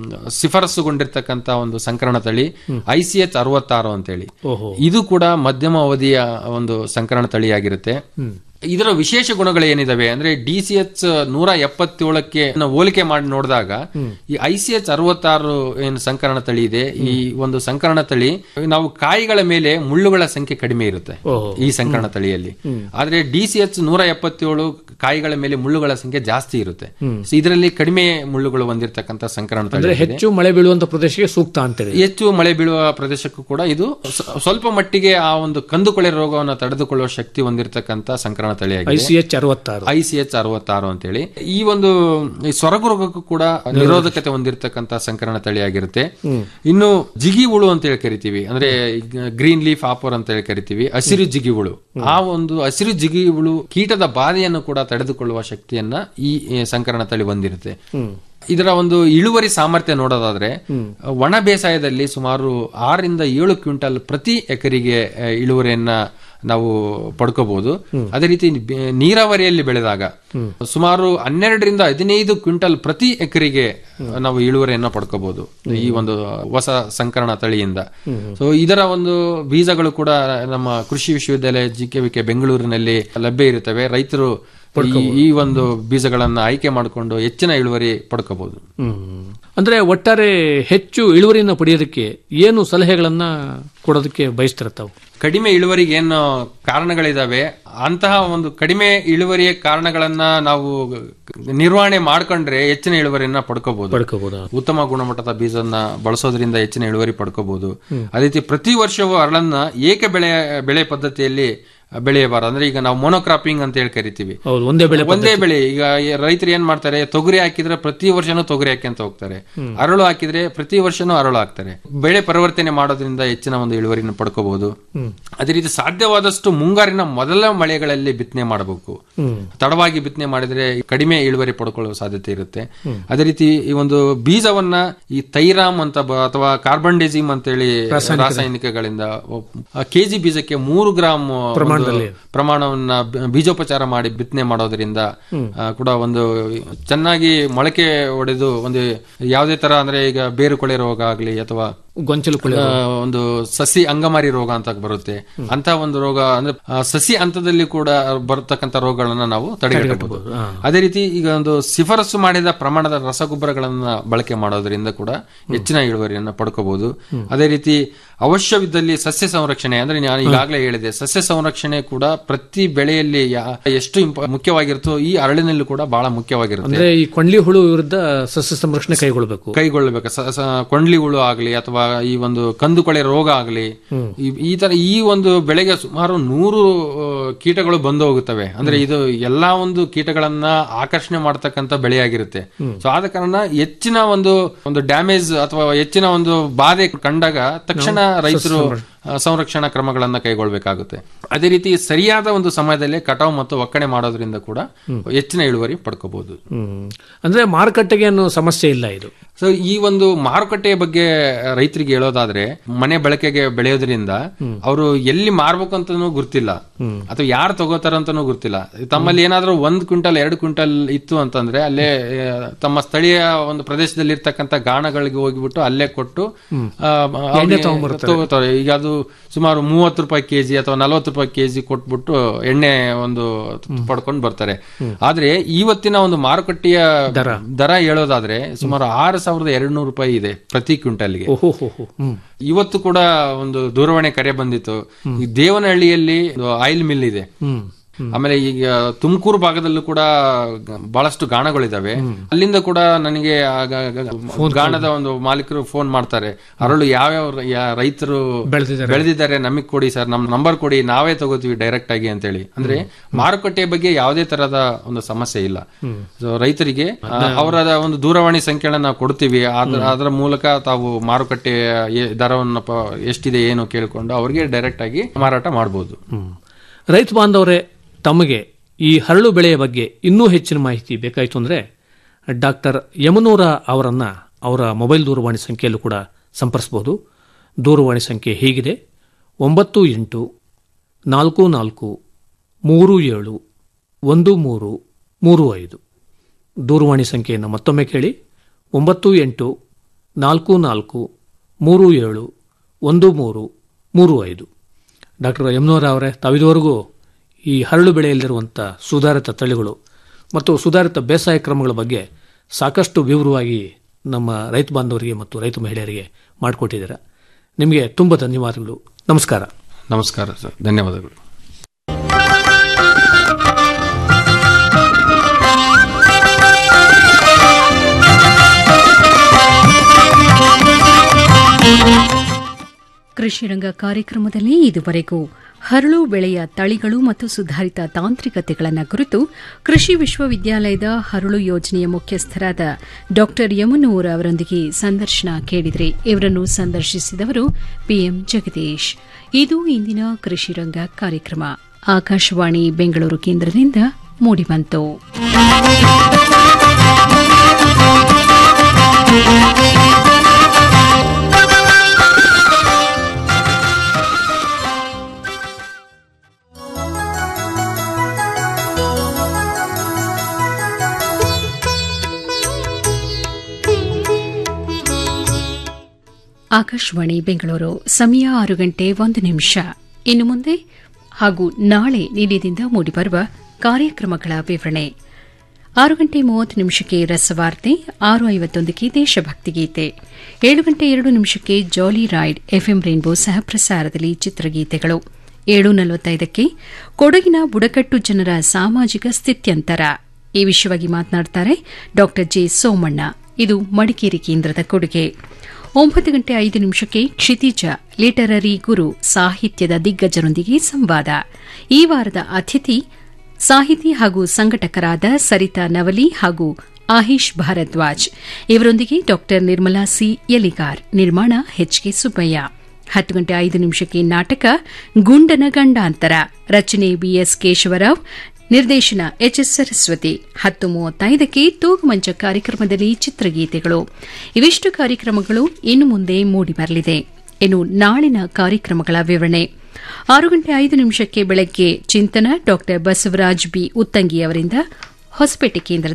ಶಿಫಾರಸುಗೊಂಡಿರ್ತಕ್ಕಂತ ಒಂದು ಸಂಕರಣ ತಳಿ ಐ ಸಿ ಎಚ್ ಅರವತ್ತಾರು ಅಂತೇಳಿ ಓಹೋ ಇದು ಕೂಡ ಮಧ್ಯಮ ಅವಧಿಯ ಒಂದು ಸಂಕರಣ ತಳಿಯಾಗಿರುತ್ತೆ ಇದರ ವಿಶೇಷ ಗುಣಗಳು ಏನಿದಾವೆ ಅಂದ್ರೆ ಡಿ ಸಿ ಎಚ್ ನೂರ ಎಪ್ಪತ್ತೇಳಕ್ಕೆ ನಾವು ಹೋಲಿಕೆ ಮಾಡಿ ನೋಡಿದಾಗ ಈ ಐ ಸಿ ಎಚ್ ಅರವತ್ತಾರು ಏನು ಸಂಕರಣ ತಳಿ ಇದೆ ಈ ಒಂದು ಸಂಕರಣ ತಳಿ ನಾವು ಕಾಯಿಗಳ ಮೇಲೆ ಮುಳ್ಳುಗಳ ಸಂಖ್ಯೆ ಕಡಿಮೆ ಇರುತ್ತೆ ಓಹೋ ಈ ಸಂಕರಣ ತಳಿಯಲ್ಲಿ ಆದ್ರೆ ಡಿ ಸಿ ಎಚ್ ನೂರ ಎಪ್ಪತ್ತೇಳು ಕಾಯಿಗಳ ಮೇಲೆ ಮುಳ್ಳುಗಳ ಸಂಖ್ಯೆ ಜಾಸ್ತಿ ಇರುತ್ತೆ So ಇದರಲ್ಲಿ ಕಡಿಮೆ ಮುಳ್ಳುಗಳು ಹೊಂದಿರತಕ್ಕಂತ ಸಂಕರಣ ತಳಿ ಅಂದ್ರೆ ಹೆಚ್ಚು ಮಳೆ ಬೀಳುವಂತ ಪ್ರದೇಶಕ್ಕೆ ಸೂಕ್ತ ಅಂತೇಳಿ ಹೆಚ್ಚು ಮಳೆ ಬೀಳುವ ಪ್ರದೇಶಕ್ಕೂ ಕೂಡ ಇದು ಸ- ಸ್ವಲ್ಪ ಮಟ್ಟಿಗೆ ಆ ಒಂದು ಕಂದುಕೊಳೆ ರೋಗವನ್ನು ತಡೆದುಕೊಳ್ಳುವ ಶಕ್ತಿ ಹೊಂದಿರತಕ್ಕಂತ ಸಂಕರಣ ಐ ತಳಿಯಾಗಿದೆ ಸಿ ಎಚ್ ಅರವತ್ತಾರು ಐ ಸಿ ಎಚ್ ಅರವತ್ತಾರು ಅಂತೇಳಿ ಈ ಒಂದು ಈ ಸೊರಗು ರೋಗಕ್ಕೂ ಕೂಡ ನಿರೋಧಕತೆ ಹೊಂದಿರತಕ್ಕಂತ ಸಂಕರಣ ತಳಿಯಾಗಿರುತ್ತೆ ಇನ್ನು ಜಿಗಿ ಹುಳು ಅಂತ ಹೇಳಿ ಕರಿತೀವಿ ಅಂದ್ರೆ ಗ್ರೀನ್ ಲೀಫ್ ಆಪರ್ ಅಂತ ಹೇಳಿ ಕರಿತೀವಿ ಹಸಿರು ಜಿಗಿ ಹುಳು ಆ ಒಂದು ಹಸಿರು ಜಿಗಿ ಹುಳು ಕೀಟದ ಬಾಧೆಯನ್ನು ಕೂಡ ತಡೆದುಕೊಳ್ಳುವ ಶಕ್ತಿಯನ್ನ ಈ ಈ ಸಂಕರಣ ತಳಿ ಹೊಂದಿರುತ್ತೆ ಇದರ ಒಂದು ಇಳುವರಿ ಸಾಮರ್ಥ್ಯ ನೋಡೋದಾದ್ರೆ ಒಣ ಬೇಸಾಯದಲ್ಲಿ ಸುಮಾರು ಆರರಿಂದ ಏಳು ಕ್ವಿಂಟಲ್ ಪ್ರತಿ ಎಕರೆಗೆ ಆ, ಇಳುವರಿಯನ್ನ ನಾವು ಪಡ್ಕೋಬಹುದು ಅದೇ ರೀತಿ ಬೆ- ನೀರಾವರಿಯಲ್ಲಿ ಬೆಳೆದಾಗ ಸುಮಾರು ಹನ್ನೆರಡರಿಂದ ಹದಿನೈದು ಕ್ವಿಂಟಲ್ ಪ್ರತಿ ಎಕರೆಗೆ ನಾವು ಇಳುವರಿಯನ್ನ ಪಡ್ಕೋಬಹುದು ಈ ಒಂದು ಹೊಸ ಸಂಕರಣ ತಳಿಯಿಂದ ಸೊ ಇದರ ಒಂದು ಬೀಜಗಳು ಕೂಡ ನಮ್ಮ ಕೃಷಿ ವಿಶ್ವವಿದ್ಯಾಲಯ ಜಿ ಕೆ ವಿ ಕೆ ಬೆಂಗಳೂರಿನಲ್ಲಿ ಲಭ್ಯ ಇರುತ್ತವೆ ರೈತರು ಈ- ಈ ಒಂದು ಬೀಜಗಳನ್ನ ಆಯ್ಕೆ ಮಾಡಿಕೊಂಡು ಹೆಚ್ಚಿನ ಇಳುವರಿ ಪಡ್ಕೋಬಹುದು ಹ್ಮ್. ಅಂದ್ರೆ ಒಟ್ಟಾರೆ ಹೆಚ್ಚು ಇಳುವರಿಯನ್ನು ಪಡೆಯೋದಕ್ಕೆ ಏನು ಸಲಹೆಗಳನ್ನ ಕೊಡೋದಕ್ಕೆ ಬಯಸ್ತಾರೆ ತಾವು ಕಡಿಮೆ ಇಳುವರಿಗೆ ಏನು ಕಾರಣಗಳಿದಾವೆ ಅಂತಹ ಒಂದು ಕಡಿಮೆ ಇಳುವರಿಯ ಕಾರಣಗಳನ್ನ ನಾವು ನಿರ್ವಹಣೆ ಮಾಡ್ಕೊಂಡ್ರೆ ಹೆಚ್ಚಿನ ಇಳುವರಿಯನ್ನ ಪಡ್ಕೋಬಹುದು ಪಡ್ಕೋಬಹುದಾ ಉತ್ತಮ ಗುಣಮಟ್ಟದ ಬೀಜನ ಬಳಸೋದ್ರಿಂದ ಹೆಚ್ಚಿನ ಇಳುವರಿ ಪಡ್ಕೋಬಹುದು ಅದೇ ರೀತಿ ಪ್ರತಿ ವರ್ಷವೂ ಅರಳನ್ನ ಏಕ ಬೆಳೆ ಬೆಳೆ ಪದ್ಧತಿಯಲ್ಲಿ ಬೆಳೆಯಬಾರದು ಅಂದ್ರೆ ಈಗ ನಾವು ಮೊನೋಕ್ರಾಪಿಂಗ್ ಅಂತ ಹೇಳಿ ಕರಿತೀವಿ ಹೌದು ಒಂದೇ ಬೆಳೆ ಒಂದೇ ಬೆಳೆ ಈಗ ರೈತರು ಏನ್ ಮಾಡ್ತಾರೆ ತೊಗರಿ ಹಾಕಿದ್ರೆ ಪ್ರತಿ ವರ್ಷನೂ ತೊಗರಿ ಹಾಕ್ಯಂತ ಹೋಗ್ತಾರೆ ಅರಳು ಹಾಕಿದ್ರೆ ಪ್ರತಿ ವರ್ಷನೂ ಅರಳು ಹಾಕ್ತಾರೆ ಬೆಳೆ ಪರಿವರ್ತನೆ ಮಾಡೋದ್ರಿಂದ ಹೆಚ್ಚಿನ ಒಂದು ಇಳುವರಿನ ಪಡ್ಕೋಬಹುದು ಅದೇ ರೀತಿ ಸಾಧ್ಯವಾದಷ್ಟು ಮುಂಗಾರಿನ ಮೊದಲ ಮಳೆಗಳಲ್ಲಿ ಬಿತ್ತನೆ ಮಾಡಬೇಕು ತಡವಾಗಿ ಬಿತ್ತನೆ ಮಾಡಿದ್ರೆ ಕಡಿಮೆ ಇಳುವರಿ ಪಡ್ಕೊಳ್ಳುವ ಸಾಧ್ಯತೆ ಇರುತ್ತೆ ಅದೇ ರೀತಿ ಈ ಒಂದು ಬೀಜವನ್ನ ಈ ತೈರಾಮ್ ಅಂತ ಬ- ಅಥವಾ ಕಾರ್ಬನ್ ಡೆಸಿಮ್ ಅಂತ ಹೇಳಿ ರಾಸಾಯನಿಕಗಳಿಂದ ಕೆಜಿ ಬೀಜಕ್ಕೆ ಮೂರು ಗ್ರಾಮ್ ಒಂದು ಪ್ರಮಾಣವನ್ನ ಬ- ಬೀಜೋಪಚಾರ ಮಾಡಿ ಬಿತ್ತನೆ ಮಾಡೋದ್ರಿಂದ ಆ, ಕೂಡ ಒಂದು ಚೆನ್ನಾಗಿ ಮೊಳಕೆ ಹೊಡೆದು ಒಂದು ಯಾವುದೇ ತರ ಅಂದ್ರೆ ಈಗ ಬೇರು ಕೊಳೆ ರೋಗ ಆಗ್ಲಿ ಅಥವಾ ಗೊಂಚಲು ಕುಳಿ ಆ, ಒಂದು ಸಸಿ ಅಂಗಮಾರಿ ರೋಗ ಅಂತ ಬರುತ್ತೆ ಅಂತ ಒಂದು ರೋಗ ಅಂದ್ರೆ ಆ, ಸಸಿ ಹಂತದಲ್ಲಿ ಕೂಡ ಬರತಕ್ಕಂತ ರೋಗಗಳನ್ನ ನಾವು ತಡೆಗಟ್ಟಬಹುದು ಅದೇ ರೀತಿ ಈಗ ಒಂದು ಶಿಫಾರಸು ಮಾಡಿದ ಪ್ರಮಾಣದ ರಸಗೊಬ್ಬರಗಳನ್ನ ಬಳಕೆ ಮಾಡೋದ್ರಿಂದ ಕೂಡ ಹೆಚ್ಚಿನ ಇಳುವರಿಯನ್ನ ಪಡ್ಕೋಬಹುದು ಅದೇ ರೀತಿ ಅವಶ್ಯವಿದ್ದಲ್ಲಿ ಸಸ್ಯ ಸಂರಕ್ಷಣೆ ಅಂದ್ರೆ ನಾನು ಈಗಾಗಲೇ ಹೇಳಿದೆ ಸಸ್ಯ ಸಂರಕ್ಷಣೆ ಕೂಡ ಪ್ರತಿ ಬೆಳೆಯಲ್ಲಿ ಯಾ- ಎಷ್ಟು ಇಂಪ- ಮುಖ್ಯವಾಗಿರುತ್ತೋ ಈ ಅರಳಿನಲ್ಲೂ ಕೂಡ ಬಹಳ ಮುಖ್ಯವಾಗಿರುತ್ತೆ ಅಂದ್ರೆ ಈ ಕೊಂಡ್ಲಿ ಹುಳು ವಿರುದ್ಧ ಸಸ್ಯ ಸಂರಕ್ಷಣೆ ಕೈಗೊಳ್ಳಬೇಕು ಕೈಗೊಳ್ಳಬೇಕು ಸ- ಸ- ಕೊಂಡ್ಲಿ ಹುಳು ಆಗ್ಲಿ ಅಥವಾ ಈ ಒಂದು ಕಂದುಕೊಳೆ ರೋಗ ಆಗ್ಲಿ ಈ- ಈ ತರ ಈ ಒಂದು ಬೆಳೆಗೆ ಸುಮಾರು ನೂರು ಆ, ಕೀಟಗಳು ಬಂದು ಹೋಗುತ್ತವೆ ಅಂದ್ರೆ ಇದು ಎಲ್ಲಾ ಒಂದು ಕೀಟಗಳನ್ನ ಆಕರ್ಷಣೆ ಮಾಡತಕ್ಕಂತ ಬೆಳೆಯಾಗಿರುತ್ತೆ ಸೊ ಆದ ಕಾರಣ ಹೆಚ್ಚಿನ ಒಂದು ಒಂದು ಡ್ಯಾಮೇಜ್ ಅಥವಾ ಹೆಚ್ಚಿನ ಒಂದು ಬಾಧೆ ಕಂಡಾಗ ತಕ್ಷಣ ರೈತರು ಆ, ಸಂರಕ್ಷಣಾ ಕ್ರಮಗಳನ್ನ ಕೈಗೊಳ್ಳಬೇಕಾಗುತ್ತೆ ಅದೇ ರೀತಿ ಸರಿಯಾದ ಒಂದು ಸಮಯದಲ್ಲಿ ಕಟಾವು ಮತ್ತು ಒಕ್ಕಣೆ ಮಾಡೋದ್ರಿಂದ ಕೂಡ ಹೆಚ್ಚಿನ ಇಳುವರಿ ಪಡ್ಕೋಬಹುದು ಹ್ಮ್ ಅಂದ್ರೆ ಮಾರುಕಟ್ಟೆಗೆ ಏನು ಸಮಸ್ಯೆ ಇಲ್ಲ ಇದು ಸೊ ಈ ಒಂದು ಮಾರುಕಟ್ಟೆಯ ಬಗ್ಗೆ ರೈತರಿಗೆ ಹೇಳೋದಾದ್ರೆ ಮನೆ ಬಳಕೆಗೆ ಬೆಳೆಯೋದ್ರಿಂದ ಅವರು ಎಲ್ಲಿ ಮಾರ್ಬೇಕು ಅಂತಾನೂ ಗುರ್ತಿಲ್ಲ ಅಥವಾ ಯಾರು ತಗೋತಾರಂತನೂ ಗುರ್ತಿಲ್ಲ ತಮ್ಮಲ್ಲಿ ಏನಾದ್ರೂ ಒಂದ್ ಕ್ವಿಂಟಲ್ ಎರಡು ಕ್ವಿಂಟಲ್ ಇತ್ತು ಅಂತಂದ್ರೆ ಅಲ್ಲೇ ಆ, ತಮ್ಮ ಸ್ಥಳೀಯ ಒಂದು ಪ್ರದೇಶದಲ್ಲಿ ಇರ್ತಕ್ಕಂಥ ಗಾಣಗಳಿಗೆ ಹೋಗಿಬಿಟ್ಟು ಅಲ್ಲೇ ಕೊಟ್ಟು ಆ, ಅವ್ರಿಗೆ ತಗೋತಾರೆ ಈಗ ಅದು ಸುಮಾರು ಮೂವತ್ತು ರೂಪಾಯಿ ಕೆಜಿ ಅಥವಾ ನಲವತ್ತು ರೂಪಾಯಿ ಕೆಜಿ ಕೊಟ್ಬಿಟ್ಟು ಎಣ್ಣೆ ಒಂದು ಪಡ್ಕೊಂಡು ಬರ್ತಾರೆ ಆದ್ರೆ ಇವತ್ತಿನ ಒಂದು ಮಾರುಕಟ್ಟೆಯ ದರ ಹೇಳೋದಾದ್ರೆ ಸುಮಾರು ಆರು ಸಾವಿರದ ಎರಡು ನೂರು ರೂಪಾಯಿ ಇದೆ ಪ್ರತಿ ಕ್ವಿಂಟಲ್ಗೆ ಓಹೋ ಹೋ ಹೋ ಹ್ಮ್ ಇವತ್ತು ಕೂಡ ಒಂದು ದೂರವಾಣಿ ಕರೆ ಬಂದಿತ್ತು ಈ ದೇವನಹಳ್ಳಿಯಲ್ಲಿ ಆಯಿಲ್ ಮಿಲ್ ಇದೆ ಹ್ಮ್ ಆಮೇಲೆ ಈಗ ತುಮಕೂರು ಭಾಗದಲ್ಲೂ ಕೂಡ ಗ- ಬಹಳಷ್ಟು ಗಾಣಗಳಿದಾವೆ ಅಲ್ಲಿಂದ ಕೂಡ ನನಗೆ ಆ ಗ- ಗ- ಗಾಣದ ಒಂದು ಮಾಲೀಕರು ಫೋನ್ ಮಾಡ್ತಾರೆ ಅರಳು ಯಾವ್ಯಾವ ರ- ಯಾ- ರೈತರು ಬೆಳೆದಿದ್ದಾರೆ ಬೆಳೆದಿದ್ದಾರೆ ನಮಗ್ ಕೊಡಿ ಸರ್ ನಮ್ ನಂಬರ್ ಕೊಡಿ ನಾವೇ ತಗೋತೀವಿ ಡೈರೆಕ್ಟ್ ಆಗಿ ಅಂತೇಳಿ ಅಂದ್ರೆ ಮಾರುಕಟ್ಟೆ ಬಗ್ಗೆ ಯಾವುದೇ ತರಹದ ಒಂದು ಸಮಸ್ಯೆ ಇಲ್ಲ So, ರೈತರಿಗೆ ಆ, ಅವರ ಒಂದು ದೂರವಾಣಿ ಸಂಖ್ಯೆಗಳನ್ನ ನಾವು ಕೊಡ್ತೀವಿ ಅದ್ರ ಅದರ ಮೂಲಕ ತಾವು ಮಾರುಕಟ್ಟೆ ಎ- ದರವನ್ನು ಪ- ಎಷ್ಟಿದೆ ಏನು ಕೇಳಿಕೊಂಡು ಅವ್ರಿಗೆ ಡೈರೆಕ್ಟ್ ಆಗಿ ಮಾರಾಟ ಮಾಡಬಹುದು ಹ್ಮ್. ರೈತ ಬಾಂಧವರೇ ತಮಗೆ ಈ ಹರಳು ಬೆಳೆಯ ಬಗ್ಗೆ ಇನ್ನೂ ಹೆಚ್ಚಿನ ಮಾಹಿತಿ ಬೇಕಾಯಿತು ಅಂದರೆ ಡಾಕ್ಟರ್ ಯಮನೂರ ಅವರನ್ನ ಅವರ ಮೊಬೈಲ್ ದೂರವಾಣಿ ಸಂಖ್ಯೆಯಲ್ಲೂ ಕೂಡ ಸಂಪರ್ಸಬಹುದು ದೂರವಾಣಿ ಸಂಖ್ಯೆ ಹೀಗಿದೆ ಒಂಬತ್ತು ಎಂಟು ನಾಲ್ಕು ನಾಲ್ಕು ಮೂರು ಏಳು ಒಂದು ಮೂರು ಮೂರು ಐದು ದೂರವಾಣಿ ಸಂಖ್ಯೆಯನ್ನು ಮತ್ತೊಮ್ಮೆ ಕೇಳಿ ಒಂಬತ್ತು ಎಂಟು ನಾಲ್ಕು ನಾಲ್ಕು ಮೂರು ಏಳು ಒಂದು ಮೂರು ಮೂರು ಐದು ಡಾಕ್ಟರ್ ಯಮನೋರ ಅವರೇ ತಾವಿದುವರೆಗೂ ಈ ಹರಳು ಬೆಳೆಯಲ್ಲಿರುವಂಥ ಸುಧಾರಿತ ತಳಿಗಳು ಮತ್ತು ಸುಧಾರಿತ ಬೇಸಾಯ ಕ್ರಮಗಳ ಬಗ್ಗೆ ಸಾಕಷ್ಟು ವಿವರವಾಗಿ ನಮ್ಮ ರೈತ ಬಾಂಧವರಿಗೆ ಮತ್ತು ರೈತ ಮಹಿಳೆಯರಿಗೆ ಮಾಡಿಕೊಟ್ಟಿದ್ದೀರಾ ನಿಮಗೆ ತುಂಬ ಧನ್ಯವಾದಗಳು ನಮಸ್ಕಾರ ನಮಸ್ಕಾರ ಸರ್ ಧನ್ಯವಾದಗಳು ಕೃಷಿರಂಗ ಕಾರ್ಯಕ್ರಮದಲ್ಲಿ ಇದುವರೆಗೂ ಹರಳು ಬೆಳೆಯ ತಳಿಗಳು ಮತ್ತು ಸುಧಾರಿತ ತಾಂತ್ರಿಕತೆಗಳನ್ನು ಕುರಿತು ಕೃಷಿ ವಿಶ್ವವಿದ್ಯಾಲಯದ ಹರಳು ಯೋಜನೆಯ ಮುಖ್ಯಸ್ಥರಾದ ಡಾ ಯಮನೂರ್ ಅವರೊಂದಿಗೆ ಸಂದರ್ಶನ ಕೇಳಿದರೆ ಇವರನ್ನು ಸಂದರ್ಶಿಸಿದವರು ಪಿಎಂ ಜಗದೀಶ್ ಇದು ಇಂದಿನ ಕೃಷಿರಂಗ ಕಾರ್ಯಕ್ರಮ ಆಕಾಶವಾಣಿ ಬೆಂಗಳೂರು ಕೇಂದ್ರದಿಂದ ಮೂಡಿಬಂತು ಆಕಾಶವಾಣಿ ಬೆಂಗಳೂರು ಸಮಯ ಆರು ಗಂಟೆ ಒಂದು ನಿಮಿಷ ಇನ್ನು ಮುಂದೆ ಹಾಗೂ ನಾಳೆ ನಿಲಯದಿಂದ ಮೂಡಿಬರುವ ಕಾರ್ಯಕ್ರಮಗಳ ವಿವರಣೆ ಆರು ಗಂಟೆ ಮೂವತ್ತು ನಿಮಿಷಕ್ಕೆ ರಸವಾರ್ತೆ ಆರು ಐವತ್ತೊಂದಕ್ಕೆ ದೇಶಭಕ್ತಿ ಗೀತೆ ಏಳು ಗಂಟೆ ಎರಡು ನಿಮಿಷಕ್ಕೆ ಜಾಲಿ ರೈಡ್ ಎಫ್ಎಂ ರೈನ್ಬೋ ಸಹ ಪ್ರಸಾರದಲ್ಲಿ ಚಿತ್ರಗೀತೆಗಳು ಏಳು ನಲವತ್ತೈದಕ್ಕೆ ಕೊಡಗಿನ ಬುಡಕಟ್ಟು ಜನರ ಸಾಮಾಜಿಕ ಸ್ಥಿತ್ಯಂತರ ಈ ವಿಷಯವಾಗಿ ಮಾತನಾಡುತ್ತಾರೆ ಡಾ ಜೆ ಸೋಮಣ್ಣ ಇದು ಮಡಿಕೇರಿ ಕೇಂದ್ರದ ಕೊಡುಗೆ ಒಂಬತ್ತು ಗಂಟೆ ಐದು ನಿಮಿಷಕ್ಕೆ ಕ್ಷಿತಿಜ ಲಿಟರರಿ ಗುರು ಸಾಹಿತ್ಯದ ದಿಗ್ಗಜರೊಂದಿಗೆ ಸಂವಾದ ಈ ವಾರದ ಅತಿಥಿ ಸಾಹಿತಿ ಹಾಗೂ ಸಂಘಟಕರಾದ ಸರಿತಾ ನವಲಿ ಹಾಗೂ ಆಹಿಷ್ ಭಾರದ್ವಾಜ್ ಇವರೊಂದಿಗೆ ಡಾ ನಿರ್ಮಲಾ ಸಿ ಯಲಿಗಾರ್ ನಿರ್ಮಾಣ ಎಚ್ಕೆ ಸುಬ್ಬಯ್ಯ ಹತ್ತು ಗಂಟೆ ಐದು ನಿಮಿಷಕ್ಕೆ ನಾಟಕ ಗುಂಡನ ಗಂಡಾಂತರ ರಚನೆ ಬಿಎಸ್ ಕೇಶವರಾವ್ ನಿರ್ದೇಶನ ಎಚ್ಎಸ್ ಸರಸ್ವತಿ ಹತ್ತು ಮೂವತ್ತೈದಕ್ಕೆ ತೂಗುಮಂಚ ಕಾರ್ಯಕ್ರಮದಲ್ಲಿ ಚಿತ್ರಗೀತೆಗಳು ಇವಿಷ್ಟು ಕಾರ್ಯಕ್ರಮಗಳು ಇನ್ನು ಮುಂದೆ ಮೂಡಿಬರಲಿದೆ ಇನ್ನು ನಾಳಿನ ಕಾರ್ಯಕ್ರಮಗಳ ವಿವರಣೆ ಆರು ಗಂಟೆ ಐದು ನಿಮಿಷಕ್ಕೆ ಬೆಳಗ್ಗೆ ಚಿಂತನ ಡಾ ಬಸವರಾಜ್ ಬಿ ಉತ್ತಂಗಿ ಅವರಿಂದ ಹೊಸಪೇಟೆ ಕೇಂದ್ರದ